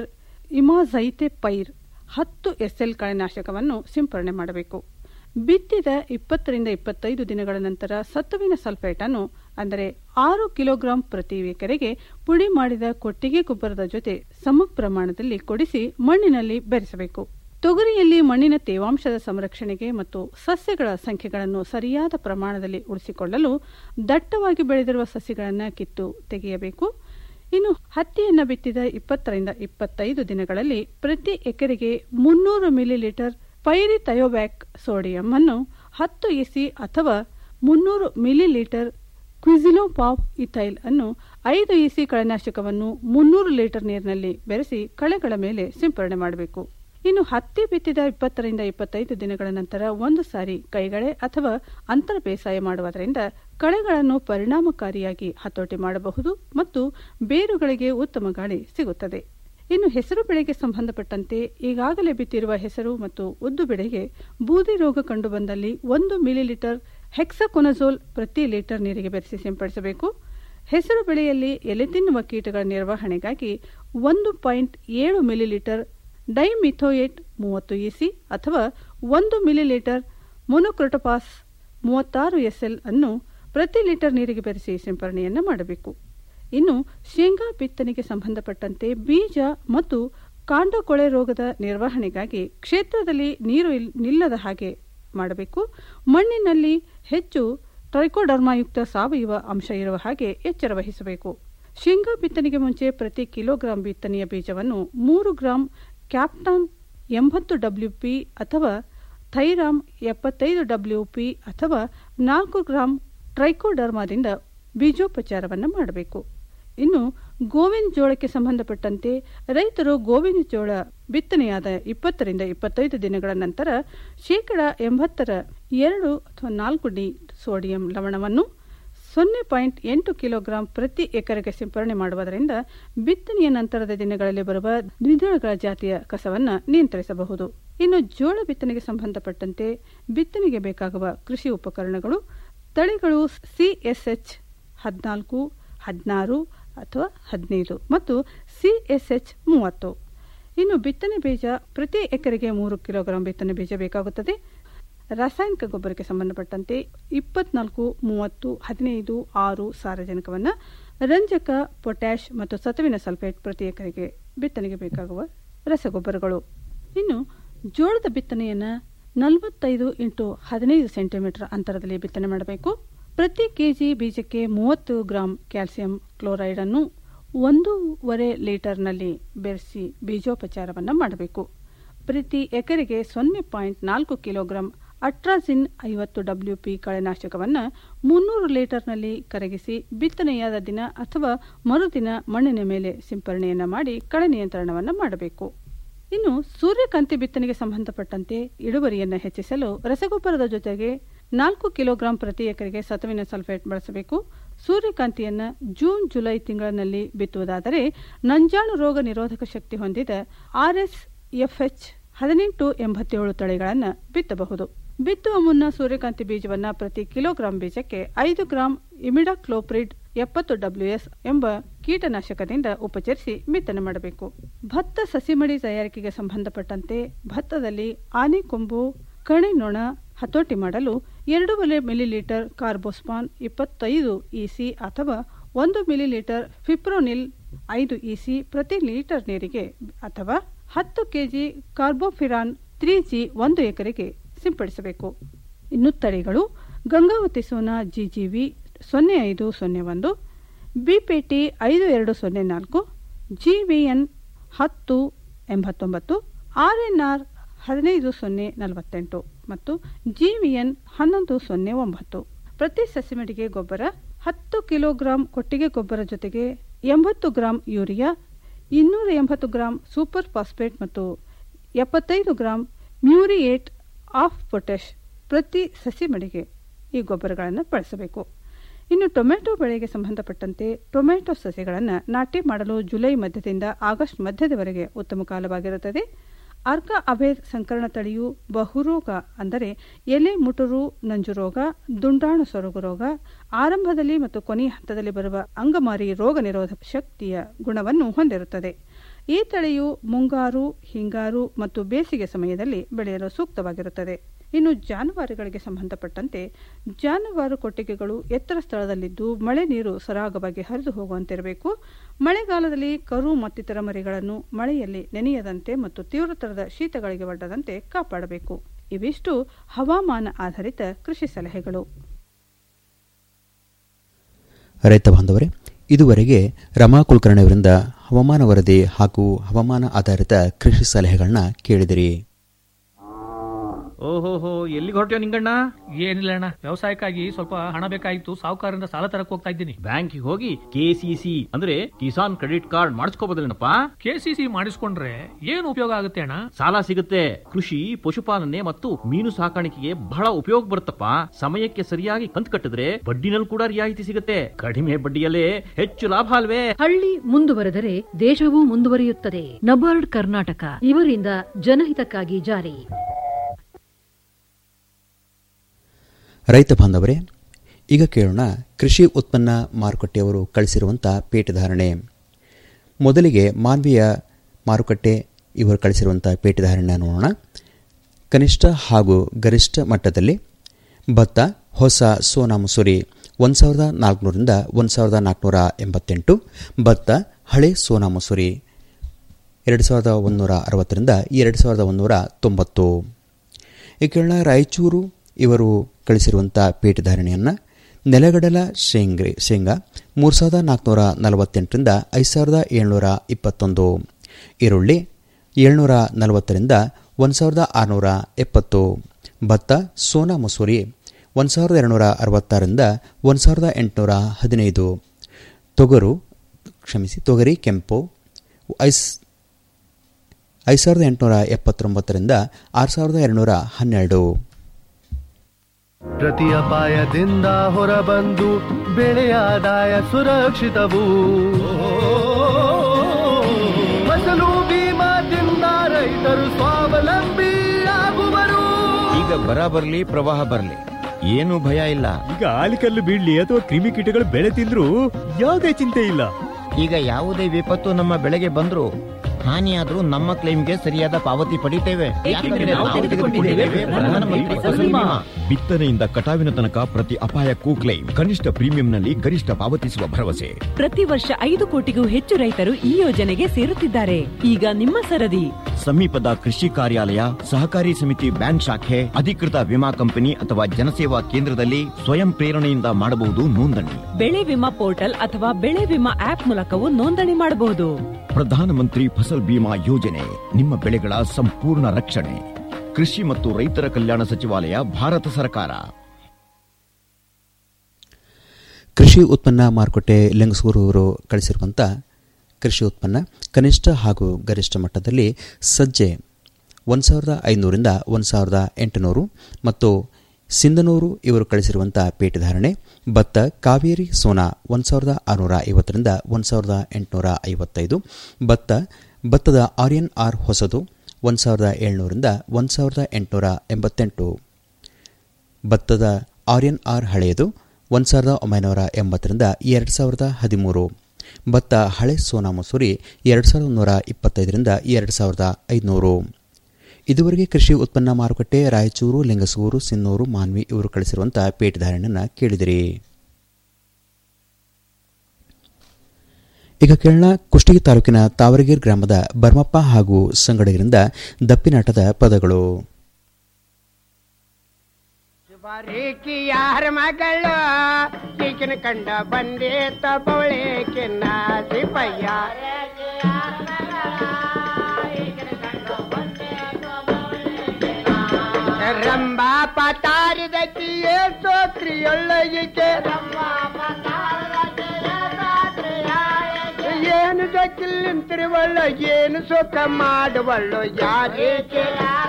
ಇಮಾಜೈತೆ ಪೈರ್ ಹತ್ತು ಎಸ್ಎಲ್ ಕಳೆನಾಶಕವನ್ನು ಸಿಂಪರಣೆ ಮಾಡಬೇಕು ಬಿತ್ತಿದ ಇಪ್ಪತ್ತರಿಂದ ಇಪ್ಪತ್ತೈದು ದಿನಗಳ ನಂತರ ಸತ್ತುವಿನ ಸಲ್ಫೇಟ್ ಅನ್ನು ಅಂದರೆ ಆರು ಕಿಲೋಗ್ರಾಂ ಪ್ರತಿ ಎಕರೆಗೆ ಪುಡಿ ಮಾಡಿದ ಕೊಟ್ಟಿಗೆ ಗೊಬ್ಬರದ ಜೊತೆ ಸಮ ಪ್ರಮಾಣದಲ್ಲಿ ಕೊಡಿಸಿ ಮಣ್ಣಿನಲ್ಲಿ ಬೆರೆಸಬೇಕು ತೊಗರಿಯಲ್ಲಿ ಮಣ್ಣಿನ ತೇವಾಂಶದ ಸಂರಕ್ಷಣೆಗೆ ಮತ್ತು ಸಸ್ಯಗಳ ಸಂಖ್ಯೆಗಳನ್ನು ಸರಿಯಾದ ಪ್ರಮಾಣದಲ್ಲಿ ಉಳಿಸಿಕೊಳ್ಳಲು ದಟ್ಟವಾಗಿ ಬೆಳೆದಿರುವ ಸಸ್ಯಗಳನ್ನು ಕಿತ್ತು ತೆಗೆಯಬೇಕು ಇನ್ನು ಹತ್ತಿಯನ್ನು ಬಿತ್ತಿದ ಇಪ್ಪತ್ತರಿಂದ ಇಪ್ಪತ್ತೈದು ದಿನಗಳಲ್ಲಿ ಪ್ರತಿ ಎಕರೆಗೆ ಮುನ್ನೂರು ಮಿಲಿಲೀಟರ್ ಪೈರಿಥಯೋಬ್ಯಾಕ್ ಸೋಡಿಯಂ ಅನ್ನು ಹತ್ತು ಇಸಿ ಅಥವಾ ಮುನ್ನೂರು ಮಿಲಿಲೀಟರ್ ಕ್ವಿಸಿಲೋಪಾಪ್ ಇಥೈಲ್ ಅನ್ನು ಐದು ಇಸಿ ಕಳೆನಾಶಕವನ್ನು ಮುನ್ನೂರು ಲೀಟರ್ ನೀರಿನಲ್ಲಿ ಬೆರೆಸಿ ಕಳೆಗಳ ಮೇಲೆ ಸಿಂಪರಣೆ ಮಾಡಬೇಕು ಇನ್ನು ಹತ್ತಿ ಬಿತ್ತಿದ ಇಪ್ಪತ್ತರಿಂದ ಇಪ್ಪತ್ತೈದು ದಿನಗಳ ನಂತರ ಒಂದು ಸಾರಿ ಕೈಗಳೆ ಅಥವಾ ಅಂತರ ಬೇಸಾಯ ಮಾಡುವುದರಿಂದ ಕಳೆಗಳನ್ನು ಪರಿಣಾಮಕಾರಿಯಾಗಿ ಹತೋಟಿ ಮಾಡಬಹುದು ಮತ್ತು ಬೇರುಗಳಿಗೆ ಉತ್ತಮ ಗಾಳಿ ಸಿಗುತ್ತದೆ ಇನ್ನು ಹೆಸರು ಬೆಳೆಗೆ ಸಂಬಂಧಪಟ್ಟಂತೆ ಈಗಾಗಲೇ ಬಿತ್ತಿರುವ ಹೆಸರು ಮತ್ತು ಉದ್ದು ಬೆಳೆಗೆ ಬೂದಿ ರೋಗ ಕಂಡುಬಂದಲ್ಲಿ ಒಂದು ಮಿಲಿಲೀಟರ್ ಹೆಕ್ಸಕೊನಜೋಲ್ ಪ್ರತಿ ಲೀಟರ್ ನೀರಿಗೆ ಬೆರೆಸಿ ಸಿಂಪಡಿಸಬೇಕು ಹೆಸರು ಬೆಳೆಯಲ್ಲಿ ಎಲೆ ತಿನ್ನುವ ಕೀಟಗಳ ನಿರ್ವಹಣೆಗಾಗಿ ಒಂದು ಪಾಯಿಂಟ್ ಏಳು ಮಿಲಿಲೀಟರ್ ಡೈಮಿಥೋಯೇಟ್ ಮೂವತ್ತು ಇಸಿ ಅಥವಾ ಒಂದು ಮಿಲಿಲೀಟರ್ ಮೊನೊಕ್ರೊಟೋಪಾಸ್ ಮೂವತ್ತಾರು ಎಸ್ಎಲ್ ಅನ್ನು ಪ್ರತಿ ಲೀಟರ್ ನೀರಿಗೆ ಬೆರೆಸಿ ಸಿಂಪರಣೆಯನ್ನು ಮಾಡಬೇಕು ಇನ್ನು ಶೇಂಗಾ ಬಿತ್ತನೆಗೆ ಸಂಬಂಧಪಟ್ಟಂತೆ ಬೀಜ ಮತ್ತು ಕಾಂಡಕೊಳೆ ರೋಗದ ನಿರ್ವಹಣೆಗಾಗಿ ಕ್ಷೇತ್ರದಲ್ಲಿ ನೀರು ನಿಲ್ಲದ ಹಾಗೆ ಮಾಡಬೇಕು ಮಣ್ಣಿನಲ್ಲಿ ಹೆಚ್ಚು ಟ್ರೈಕೋಡರ್ಮಾಯುಕ್ತ ಸಾವಯವ ಅಂಶ ಇರುವ ಹಾಗೆ ಎಚ್ಚರ ವಹಿಸಬೇಕು ಶೇಂಗಾ ಬಿತ್ತನೆಗೆ ಮುಂಚೆ ಪ್ರತಿ ಕಿಲೋಗ್ರಾಂ ಬಿತ್ತನೆಯ ಬೀಜವನ್ನು ಮೂರು ಗ್ರಾಂ ಕ್ಯಾಪ್ಟಾನ್ ಎಂಬತ್ತು ಡಬ್ಲ್ಯೂಪಿ ಅಥವಾ ಥೈರಾಮ್ ಎಪ್ಪತ್ತೈದು ಡಬ್ಲ್ಯೂಪಿ ಅಥವಾ ನಾಲ್ಕು ಗ್ರಾಂ ಟ್ರೈಕೋಡರ್ಮಾದಿಂದ ಬೀಜೋಪಚಾರವನ್ನು ಮಾಡಬೇಕು ಇನ್ನು ಗೋವಿನ ಜೋಳಕ್ಕೆ ಸಂಬಂಧಪಟ್ಟಂತೆ ರೈತರು ಗೋವಿನ ಜೋಳ ಬಿತ್ತನೆಯಾದ ಇಪ್ಪತ್ತರಿಂದ ಇಪ್ಪತ್ತೈದು ದಿನಗಳ ನಂತರ ಶೇಕಡ ಎಂಬತ್ತರ ಎರಡು ಅಥವಾ ನಾಲ್ಕು ಡಿ ಸೋಡಿಯಂ ಲವಣವನ್ನು ಸೊನ್ನೆ ಪಾಯಿಂಟ್ ಎಂಟು ಕಿಲೋಗ್ರಾಂ ಪ್ರತಿ ಎಕರೆಗೆ ಸಿಂಪರಣೆ ಮಾಡುವುದರಿಂದ ಬಿತ್ತನೆಯ ನಂತರದ ದಿನಗಳಲ್ಲಿ ಬರುವ ದ್ವಿದಳಗಳ ಜಾತಿಯ ಕಸವನ್ನು ನಿಯಂತ್ರಿಸಬಹುದು ಇನ್ನು ಜೋಳ ಬಿತ್ತನೆಗೆ ಸಂಬಂಧಪಟ್ಟಂತೆ ಬಿತ್ತನೆಗೆ ಬೇಕಾಗುವ ಕೃಷಿ ಉಪಕರಣಗಳು ತಳಿಗಳು ಸಿಎಸ್ಎಚ್ ಹದಿನಾಲ್ಕು ಹದಿನಾರು ಅಥವಾ ಹದಿನೈದು ಮತ್ತು ಸಿಎಸ್ಎಚ್ ಮೂವತ್ತು ಇನ್ನು ಬಿತ್ತನೆ ಬೀಜ ಪ್ರತಿ ಎಕರೆಗೆ ಮೂರು ಕಿಲೋಗ್ರಾಂ ಬಿತ್ತನೆ ಬೀಜ ಬೇಕಾಗುತ್ತದೆ ರಾಸಾಯನಿಕ ಗೊಬ್ಬರಕ್ಕೆ ಸಂಬಂಧಪಟ್ಟಂತೆ ಇಪ್ಪತ್ನಾಲ್ಕು ಮೂವತ್ತು ಹದಿನೈದು ಆರು ಸಾರಜನಕವನ್ನು ರಂಜಕ ಪೊಟ್ಯಾಷ್ ಮತ್ತು ಸತುವಿನ ಸಲ್ಫೇಟ್ ಪ್ರತಿ ಎಕರೆಗೆ ಬಿತ್ತನೆಗೆ ಬೇಕಾಗುವ ರಸಗೊಬ್ಬರಗಳು ಇನ್ನು ಜೋಳದ ಬಿತ್ತನೆಯನ್ನು ನಲವತ್ತೈದು ಇಂಟು ಹದಿನೈದು ಸೆಂಟಿಮೀಟರ್ ಅಂತರದಲ್ಲಿ ಬಿತ್ತನೆ ಮಾಡಬೇಕು ಪ್ರತಿ ಕೆಜಿ ಬೀಜಕ್ಕೆ ಮೂವತ್ತು ಗ್ರಾಂ ಕ್ಯಾಲ್ಸಿಯಂ ಕ್ಲೋರೈಡ್ ಅನ್ನು ಒಂದೂವರೆ ಲೀಟರ್ನಲ್ಲಿ ಬೆರೆಸಿ ಬೀಜೋಪಚಾರವನ್ನು ಮಾಡಬೇಕು ಪ್ರತಿ ಎಕರೆಗೆ ಸೊನ್ನೆ ಪಾಯಿಂಟ್ ನಾಲ್ಕು ಕಿಲೋಗ್ರಾಂ ಅಟ್ರಾಜಿನ್ ಐವತ್ತು ಡಬ್ಲ್ಯೂಪಿ ಕಳೆನಾಶಕವನ್ನು ಮುನ್ನೂರು ಲೀಟರ್ನಲ್ಲಿ ಕರಗಿಸಿ ಬಿತ್ತನೆಯಾದ ದಿನ ಅಥವಾ ಮರುದಿನ ಮಣ್ಣಿನ ಮೇಲೆ ಸಿಂಪರಣೆಯನ್ನು ಮಾಡಿ ಕಳೆ ನಿಯಂತ್ರಣವನ್ನು ಮಾಡಬೇಕು ಇನ್ನು ಸೂರ್ಯಕಾಂತಿ ಬಿತ್ತನೆಗೆ ಸಂಬಂಧಪಟ್ಟಂತೆ ಇಳುವರಿಯನ್ನು ಹೆಚ್ಚಿಸಲು ರಸಗೊಬ್ಬರದ ಜೊತೆಗೆ ನಾಲ್ಕು ಕಿಲೋಗ್ರಾಂ ಪ್ರತಿ ಎಕರೆಗೆ ಸತುವಿನ ಸಲ್ಫೇಟ್ ಬಳಸಬೇಕು ಸೂರ್ಯಕಾಂತಿಯನ್ನು ಜೂನ್ ಜುಲೈ ತಿಂಗಳಿನಲ್ಲಿ ಬಿತ್ತುವುದಾದರೆ ನಂಜಾಣು ರೋಗ ನಿರೋಧಕ ಶಕ್ತಿ ಹೊಂದಿದ ಆರ್ಎಸ್ ಎಫ್ಎಚ್ ಹದಿನೆಂಟು ಎಂಬತ್ತೇಳು ತಳಿಗಳನ್ನು ಬಿತ್ತಬಹುದು ಬಿತ್ತುವ ಮುನ್ನ ಸೂರ್ಯಕಾಂತಿ ಬೀಜವನ್ನು ಪ್ರತಿ ಕಿಲೋಗ್ರಾಂ ಬೀಜಕ್ಕೆ ಐದು ಗ್ರಾಂ ಇಮಿಡಾಕ್ಲೋಪ್ರಿಡ್ ಎಪ್ಪತ್ತು ಡಬ್ಲ್ಯೂಎಸ್ ಎಂಬ ಕೀಟನಾಶಕದಿಂದ ಉಪಚರಿಸಿ ಬಿತ್ತನೆ ಮಾಡಬೇಕು ಭತ್ತ ಸಸಿಮಡಿ ತಯಾರಿಕೆಗೆ ಸಂಬಂಧಪಟ್ಟಂತೆ ಭತ್ತದಲ್ಲಿ ಆನೆಕೊಂಬು ಕಣೆ ನೊಣ ಹತೋಟಿ ಮಾಡಲು ಎರಡೂವರೆ ಮಿಲಿಲೀಟರ್ ಕಾರ್ಬೋಸ್ಪಾನ್ ಇಪ್ಪತ್ತೈದು ಇಸಿ ಅಥವಾ ಒಂದು ಮಿಲಿಲೀಟರ್ ಫಿಪ್ರೋನಿಲ್ ಐದು ಇಸಿ ಪ್ರತಿ ಲೀಟರ್ ನೀರಿಗೆ ಅಥವಾ ಹತ್ತು ಕೆಜಿ ಕಾರ್ಬೋಫಿರಾನ್ ತ್ರೀ ಜಿ ಒಂದು ಎಕರೆಗೆ ಸಿಂಪಡಿಸಬೇಕು ಇನ್ನು ತಳಿಗಳು ಗಂಗಾವತಿ ಸೋನಾ ಜಿಜಿವಿ ಸೊನ್ನೆ ಐದು ಸೊನ್ನೆ ಒಂದು ಬಿಪಿಟಿ ಐದು ಎರಡು ಸೊನ್ನೆ ನಾಲ್ಕು ಜಿವಿಎನ್ ಹತ್ತು ಎಂಬತ್ತೊಂಬತ್ತು ಆರ್ಎನ್ಆರ್ ಹದಿನೈದು ಸೊನ್ನೆ ನಲವತ್ತೆಂಟು ಮತ್ತು ಜಿವಿಎನ್ ಹನ್ನೊಂದು ಸೊನ್ನೆ ಒಂಬತ್ತು ಪ್ರತಿ ಸಸಿಮಡಿಗೆ ಗೊಬ್ಬರ ಹತ್ತು ಕಿಲೋಗ್ರಾಂ ಕೊಟ್ಟಿಗೆ ಗೊಬ್ಬರ ಜೊತೆಗೆ ಎಂಬತ್ತು ಗ್ರಾಂ ಯೂರಿಯಾ ಇನ್ನೂರ ಎಂಬತ್ತು ಗ್ರಾಂ ಸೂಪರ್ ಫಾಸ್ಫೇಟ್ ಮತ್ತು ಎಪ್ಪತ್ತೈದು ಗ್ರಾಂ ಮ್ಯೂರಿಯೇಟ್ ಆಫ್ ಪೊಟ್ಯಾಶ್ ಪ್ರತಿ ಸಸಿಮಡಿಗೆ ಈ ಗೊಬ್ಬರಗಳನ್ನು ಬಳಸಬೇಕು ಇನ್ನು ಟೊಮೆಟೊ ಬೆಳೆಗೆ ಸಂಬಂಧಪಟ್ಟಂತೆ ಟೊಮೆಟೊ ಸಸಿಗಳನ್ನು ನಾಟಿ ಮಾಡಲು ಜುಲೈ ಮಧ್ಯದಿಂದ ಆಗಸ್ಟ್ ಮಧ್ಯದವರೆಗೆ ಉತ್ತಮ ಕಾಲವಾಗಿರುತ್ತದೆ ಅರ್ಕ ಅಭೇದ್ ಸಂಕರಣ ತಳಿಯು ಬಹುರೋಗ ಅಂದರೆ ಎಲೆ ಮುಟುರು ನಂಜು ರೋಗ ದುಂಡಾಣು ಸೊರಗು ರೋಗ ಆರಂಭದಲ್ಲಿ ಮತ್ತು ಕೊನೆಯ ಹಂತದಲ್ಲಿ ಬರುವ ಅಂಗಮಾರಿ ರೋಗ ನಿರೋಧಕ ಶಕ್ತಿಯ ಗುಣವನ್ನು ಹೊಂದಿರುತ್ತದೆ ಈ ತಳಿಯು ಮುಂಗಾರು ಹಿಂಗಾರು ಮತ್ತು ಬೇಸಿಗೆ ಸಮಯದಲ್ಲಿ ಬೆಳೆಯಲು ಸೂಕ್ತವಾಗಿರುತ್ತದೆ ಇನ್ನು ಜಾನುವಾರುಗಳಿಗೆ ಸಂಬಂಧಪಟ್ಟಂತೆ ಜಾನುವಾರು ಕೊಟ್ಟಿಗೆಗಳು ಎತ್ತರ ಸ್ಥಳದಲ್ಲಿದ್ದು ಮಳೆ ನೀರು ಸರಾಗವಾಗಿ ಹರಿದು ಹೋಗುವಂತಿರಬೇಕು ಮಳೆಗಾಲದಲ್ಲಿ ಕರು ಮತ್ತಿತರ ಮರಿಗಳನ್ನು ಮಳೆಯಲ್ಲಿ ನೆನೆಯದಂತೆ ಮತ್ತು ತೀವ್ರತರದ ಶೀತಗಳಿಗೆ ಒಡ್ಡದಂತೆ ಕಾಪಾಡಬೇಕು ಇವಿಷ್ಟು ಹವಾಮಾನ ಆಧಾರಿತ ಕೃಷಿ ಸಲಹೆಗಳು ರೈತ ಬಾಂಧವರೇ ಇದುವರೆಗೆ ರಮಾ ಕುಲಕರ್ಣಿ ಅವರಿಂದ ಹವಾಮಾನ ವರದಿ ಹಾಗೂ ಹವಾಮಾನ ಆಧಾರಿತ ಕೃಷಿ ಸಲಹೆಗಳನ್ನ ಕೇಳಿದಿರಿ ಓಹೋಹೋ ಎಲ್ಲಿಗೆ ಹೊರಟ್ಯೋ ನಿಂಗಣ್ಣ ಏನಿಲ್ಲ ಅಣ್ಣ ವ್ಯವಸಾಯಕ್ಕಾಗಿ ಸ್ವಲ್ಪ ಹಣ ಬೇಕಾಗಿತ್ತು ಸಾಹುಕಾರರಿಂದ ಸಾಲ ತರಕ್ ಹೋಗ್ತಾ ಇದ್ದೀನಿ ಬ್ಯಾಂಕಿಗೆ ಹೋಗಿ ಕೆಸಿಸಿ ಅಂದ್ರೆ ಕಿಸಾನ್ ಕ್ರೆಡಿಟ್ ಕಾರ್ಡ್ ಮಾಡಿಸ್ಕೋಬೋದಲ್ಲೇನಪ್ಪ ಕೆಸಿಸಿ ಮಾಡಿಸ್ಕೊಂಡ್ರೆ ಏನು ಉಪಯೋಗ ಆಗುತ್ತೆ ಅಣ್ಣ ಸಾಲ ಸಿಗುತ್ತೆ ಕೃಷಿ ಪಶುಪಾಲನೆ ಮತ್ತು ಮೀನು ಸಾಕಾಣಿಕೆಗೆ ಬಹಳ ಉಪಯೋಗ ಬರುತ್ತಪ್ಪ ಸಮಯಕ್ಕೆ ಸರಿಯಾಗಿ ಕಂತು ಕಟ್ಟಿದ್ರೆ ಬಡ್ಡಿನಲ್ಲಿ ಕೂಡ ರಿಯಾಯಿತಿ ಸಿಗುತ್ತೆ ಕಡಿಮೆ ಬಡ್ಡಿಯಲ್ಲೇ ಹೆಚ್ಚು ಲಾಭ ಅಲ್ವೇ ಹಳ್ಳಿ ಮುಂದುವರೆದರೆ ದೇಶವೂ ಮುಂದುವರಿಯುತ್ತದೆ ನಬಾರ್ಡ್ ಕರ್ನಾಟಕ ಇವರಿಂದ ಜನಹಿತಕ್ಕಾಗಿ ಜಾರಿ ರೈತ ಬಾಂಧವರೇ ಈಗ ಕೇಳೋಣ ಕೃಷಿ ಉತ್ಪನ್ನ ಮಾರುಕಟ್ಟೆಯವರು ಕಳಿಸಿರುವಂಥ ಪೇಟೆಧಾರಣೆ ಮೊದಲಿಗೆ ಮಾನ್ವೀಯ ಮಾರುಕಟ್ಟೆ ಇವರು ಕಳಿಸಿರುವಂಥ ಪೇಟೆಧಾರಣೆ ನೋಡೋಣ ಕನಿಷ್ಠ ಹಾಗೂ ಗರಿಷ್ಠ ಮಟ್ಟದಲ್ಲಿ ಭತ್ತ ಹೊಸ ಸೋನಾ ಮಸೂರಿ ಒಂದು ಸಾವಿರದ ನಾಲ್ಕುನೂರಿಂದ ಒಂದು ಸಾವಿರದ ನಾಲ್ಕುನೂರ ಎಂಬತ್ತೆಂಟು ಭತ್ತ ಹಳೆ ಸೋನಾ ಮಸೂರಿ ಎರಡು ಸಾವಿರದ ಒಂದುನೂರ ಅರವತ್ತರಿಂದ ಎರಡು ಸಾವಿರದ ಒಂದುನೂರ ತೊಂಬತ್ತು ಈ ಕೇಳೋಣ ರಾಯಚೂರು ಇವರು ಕಳಿಸಿರುವಂಥ ಪೇಟೆಧಾರಣೆಯನ್ನು ನೆಲಗಡಲ ಶೇಂಗ್ರೆ ಶೇಂಗಾ ಮೂರು ಸಾವಿರದ ನಾಲ್ಕುನೂರ ನಲವತ್ತೆಂಟರಿಂದ ಐದು ಸಾವಿರದ ಏಳ್ನೂರ ಇಪ್ಪತ್ತೊಂದು ಈರುಳ್ಳಿ ಏಳ್ನೂರ ನಲವತ್ತರಿಂದ ಒಂದು ಸಾವಿರದ ಆರುನೂರ ಎಪ್ಪತ್ತು ಭತ್ತ ಸೋನಾ ಮಸೂರಿ ಒಂದು ಸಾವಿರದ ಎರಡುನೂರ ಅರವತ್ತಾರರಿಂದ ಒಂದು ಸಾವಿರದ ಎಂಟುನೂರ ಹದಿನೈದು ತೊಗರು ಕ್ಷಮಿಸಿ ತೊಗರಿ ಕೆಂಪು ಐಸ್ ಐದು ಸಾವಿರದ ಎಂಟುನೂರ ಎಪ್ಪತ್ತೊಂಬತ್ತರಿಂದ ಆರು ಸಾವಿರದ ಎರಡುನೂರ ಹನ್ನೆರಡು ಪ್ರತಿ ಅಪಾಯದಿಂದ ಹೊರಬಂದು ಬೆಳೆಯ ಆದಾಯ ಸುರಕ್ಷಿತವು ಫಸಲು ಬೀಮಾದಿಂದ ರೈತರು ಸ್ವಾವಲಂಬಿ ಆಗುವರು ಈಗ ಬರ ಬರ್ಲಿ ಪ್ರವಾಹ ಬರ್ಲಿ ಏನು ಭಯ ಇಲ್ಲ ಈಗ ಆಲಿಕಲ್ಲು ಬೀಳ್ಲಿ ಅಥವಾ ಕ್ರಿಮಿಕೀಟಗಳು ಬೆಳೆ ತಿಂದ್ರು ಯಾವುದೇ ಚಿಂತೆ ಇಲ್ಲ ಈಗ ಯಾವುದೇ ವಿಪತ್ತು ನಮ್ಮ ಬೆಳೆಗೆ ಬಂದ್ರು ಹಾನಿಯಾದ್ರೂ ನಮ್ಮ ಕ್ಲೈಮ್ಗೆ ಸರಿಯಾದ ಪಾವತಿ ಪಡಿತೇವೆ ಯಾಕಂದ್ರೆ ನಾವು ತೆಗೆದುಕೊಂಡಿದ್ದೇವೆ ಪ್ರಧಾನಮಂತ್ರಿ ಫಸಲ್ ಬಿಮಾ. ಬಿತ್ತನೆಯಿಂದ ಕಟಾವಿನ ತನಕ ಪ್ರತಿ ಅಪಾಯಕ್ಕೂ ಕ್ಲೈಮ್ ಕನಿಷ್ಠ ಪ್ರೀಮಿಯಂನಲ್ಲಿ ಗರಿಷ್ಠ ಪಾವತಿಸುವ ಭರವಸೆ ಪ್ರತಿ ವರ್ಷ ಐದು ಕೋಟಿಗೂ ಹೆಚ್ಚು ರೈತರು ಈ ಯೋಜನೆಗೆ ಸೇರುತ್ತಿದ್ದಾರೆ ಈಗ ನಿಮ್ಮ ಸರದಿ ಸಮೀಪದ ಕೃಷಿ ಕಾರ್ಯಾಲಯ ಸಹಕಾರಿ ಸಮಿತಿ ಬ್ಯಾಂಕ್ ಶಾಖೆ ಅಧಿಕೃತ ವಿಮಾ ಕಂಪನಿ ಅಥವಾ ಜನಸೇವಾ ಕೇಂದ್ರದಲ್ಲಿ ಸ್ವಯಂ ಪ್ರೇರಣೆಯಿಂದ ಮಾಡಬಹುದು ನೋಂದಣಿ ಬೆಳೆ ವಿಮಾ ಪೋರ್ಟಲ್ ಅಥವಾ ಬೆಳೆ ವಿಮಾ ಆಪ್ ಮೂಲಕವೂ ನೋಂದಣಿ ಮಾಡಬಹುದು ಪ್ರಧಾನಮಂತ್ರಿ ಫಸಲ್ ಬಿಮಾ ಯೋಜನೆ ನಿಮ್ಮ ಬೆಳೆಗಳ ಸಂಪೂರ್ಣ ರಕ್ಷಣೆ ಕೃಷಿ ಮತ್ತು ರೈತರ ಕಲ್ಯಾಣ ಸಚಿವಾಲಯ ಭಾರತ ಸರ್ಕಾರ ಕೃಷಿ ಉತ್ಪನ್ನ ಮಾರುಕಟ್ಟೆ ಲಿಂಗಸೂರು ಅವರು ಕಳಿಸಿರುವಂಥ ಕೃಷಿ ಉತ್ಪನ್ನ ಕನಿಷ್ಠ ಹಾಗೂ ಗರಿಷ್ಠ ಮಟ್ಟದಲ್ಲಿ ಸಜ್ಜೆ ಒಂದು ಸಾವಿರದ ಐನೂರಿಂದ ಒಂದು ಸಾವಿರದ ಎಂಟುನೂರು ಮತ್ತು ಸಿಂಧನೂರು ಇವರು ಕಳಿಸಿರುವಂಥ ಪೇಟೆಧಾರಣೆ ಭತ್ತ ಕಾವೇರಿ ಸೋನಾ ಒಂದು ಸಾವಿರದ ಆರುನೂರ ಐವತ್ತರಿಂದ ಒಂದು ಸಾವಿರದ ಎಂಟುನೂರ ಐವತ್ತೈದು ಭತ್ತ ಭತ್ತದ ಆರ್ಯನ್ ಆರ್ ಹೊಸದು ಒಂದು ಸಾವಿರದ ಏಳ್ನೂರಿಂದ ಒಂದು ಸಾವಿರದ ಎಂಟುನೂರ ಎಂಬತ್ತೆಂಟು ಭತ್ತದ ಆರ್ಯನ್ ಆರ್ ಹಳೆಯದು ಒಂದು ಸಾವಿರದ ಒಂಬೈನೂರ ಎಂಬತ್ತರಿಂದ ಎರಡು ಸಾವಿರದ ಹದಿಮೂರು ಭತ್ತ ಹಳೆ ಸೋನಾ ಮಸೂರಿ ಎರಡು ಸಾವಿರದ ನೂರ ಇಪ್ಪತ್ತೈದರಿಂದ ಎರಡು ಸಾವಿರದ ಐದುನೂರು ಇದುವರೆಗೆ ಕೃಷಿ ಉತ್ಪನ್ನ ಮಾರುಕಟ್ಟೆ ರಾಯಚೂರು ಲಿಂಗಸೂರು ಸಿನ್ನೂರು ಮಾನ್ವಿ ಇವರು ಕಳಿಸಿರುವಂತಹ ಪೇಟೆಧಾರಣೆಯನ್ನು ಕೇಳಿದಿರಿ ಈಗ ಕೇಳೋಣ ಕುಷ್ಟಗಿ ತಾಲೂಕಿನ ತಾವರಗೇರ್ ಗ್ರಾಮದ ಬರ್ಮಪ್ಪ ಹಾಗೂ ಸಂಗಡಿಗರಿಂದ ದಪ್ಪಿನಾಟದ ಪದಗಳು ಬಾರೀಕಿ ಯಾರ ಮಗಳು ಈಗಿನ ಕಂಡ ಬಂದೆ ತಬಳಿಕಿನ ಸಿಪಯ್ಯ ರಂಬಾ ಪತಾರಿದಕ್ಕೆ ಸೋಕ್ರಿಯೊಳ್ಳಗಿಕೆ ಏನು ದಕ್ಕಿಲ್ ನಿಂತಿರುವಳ್ಳು ಏನು ಸುಖ ಮಾಡುವಳ್ಳು ಯಾರೇಕೆ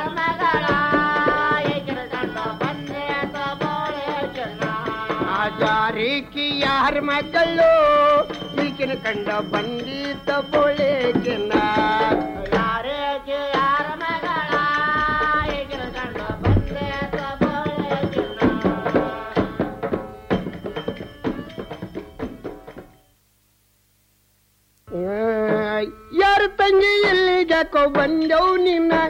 ಜಾರಿಕಿ ಯಾರ ಮಕ್ಕಳು ಈಗಿನ ಕಂಡ ಬಂದಿದ್ದ ಬೋಳೆಕಿನ ಯಾರೇಕೆ ಯಾರ ಮಗಳ ಈಗಿನ ಕಂಡ ಬಂದಿದ್ದ ಯಾರು ತಂಗಿ ಇಲ್ಲಿ ಯಾಕೋ ಬಂದೆವು ನಿನ್ನ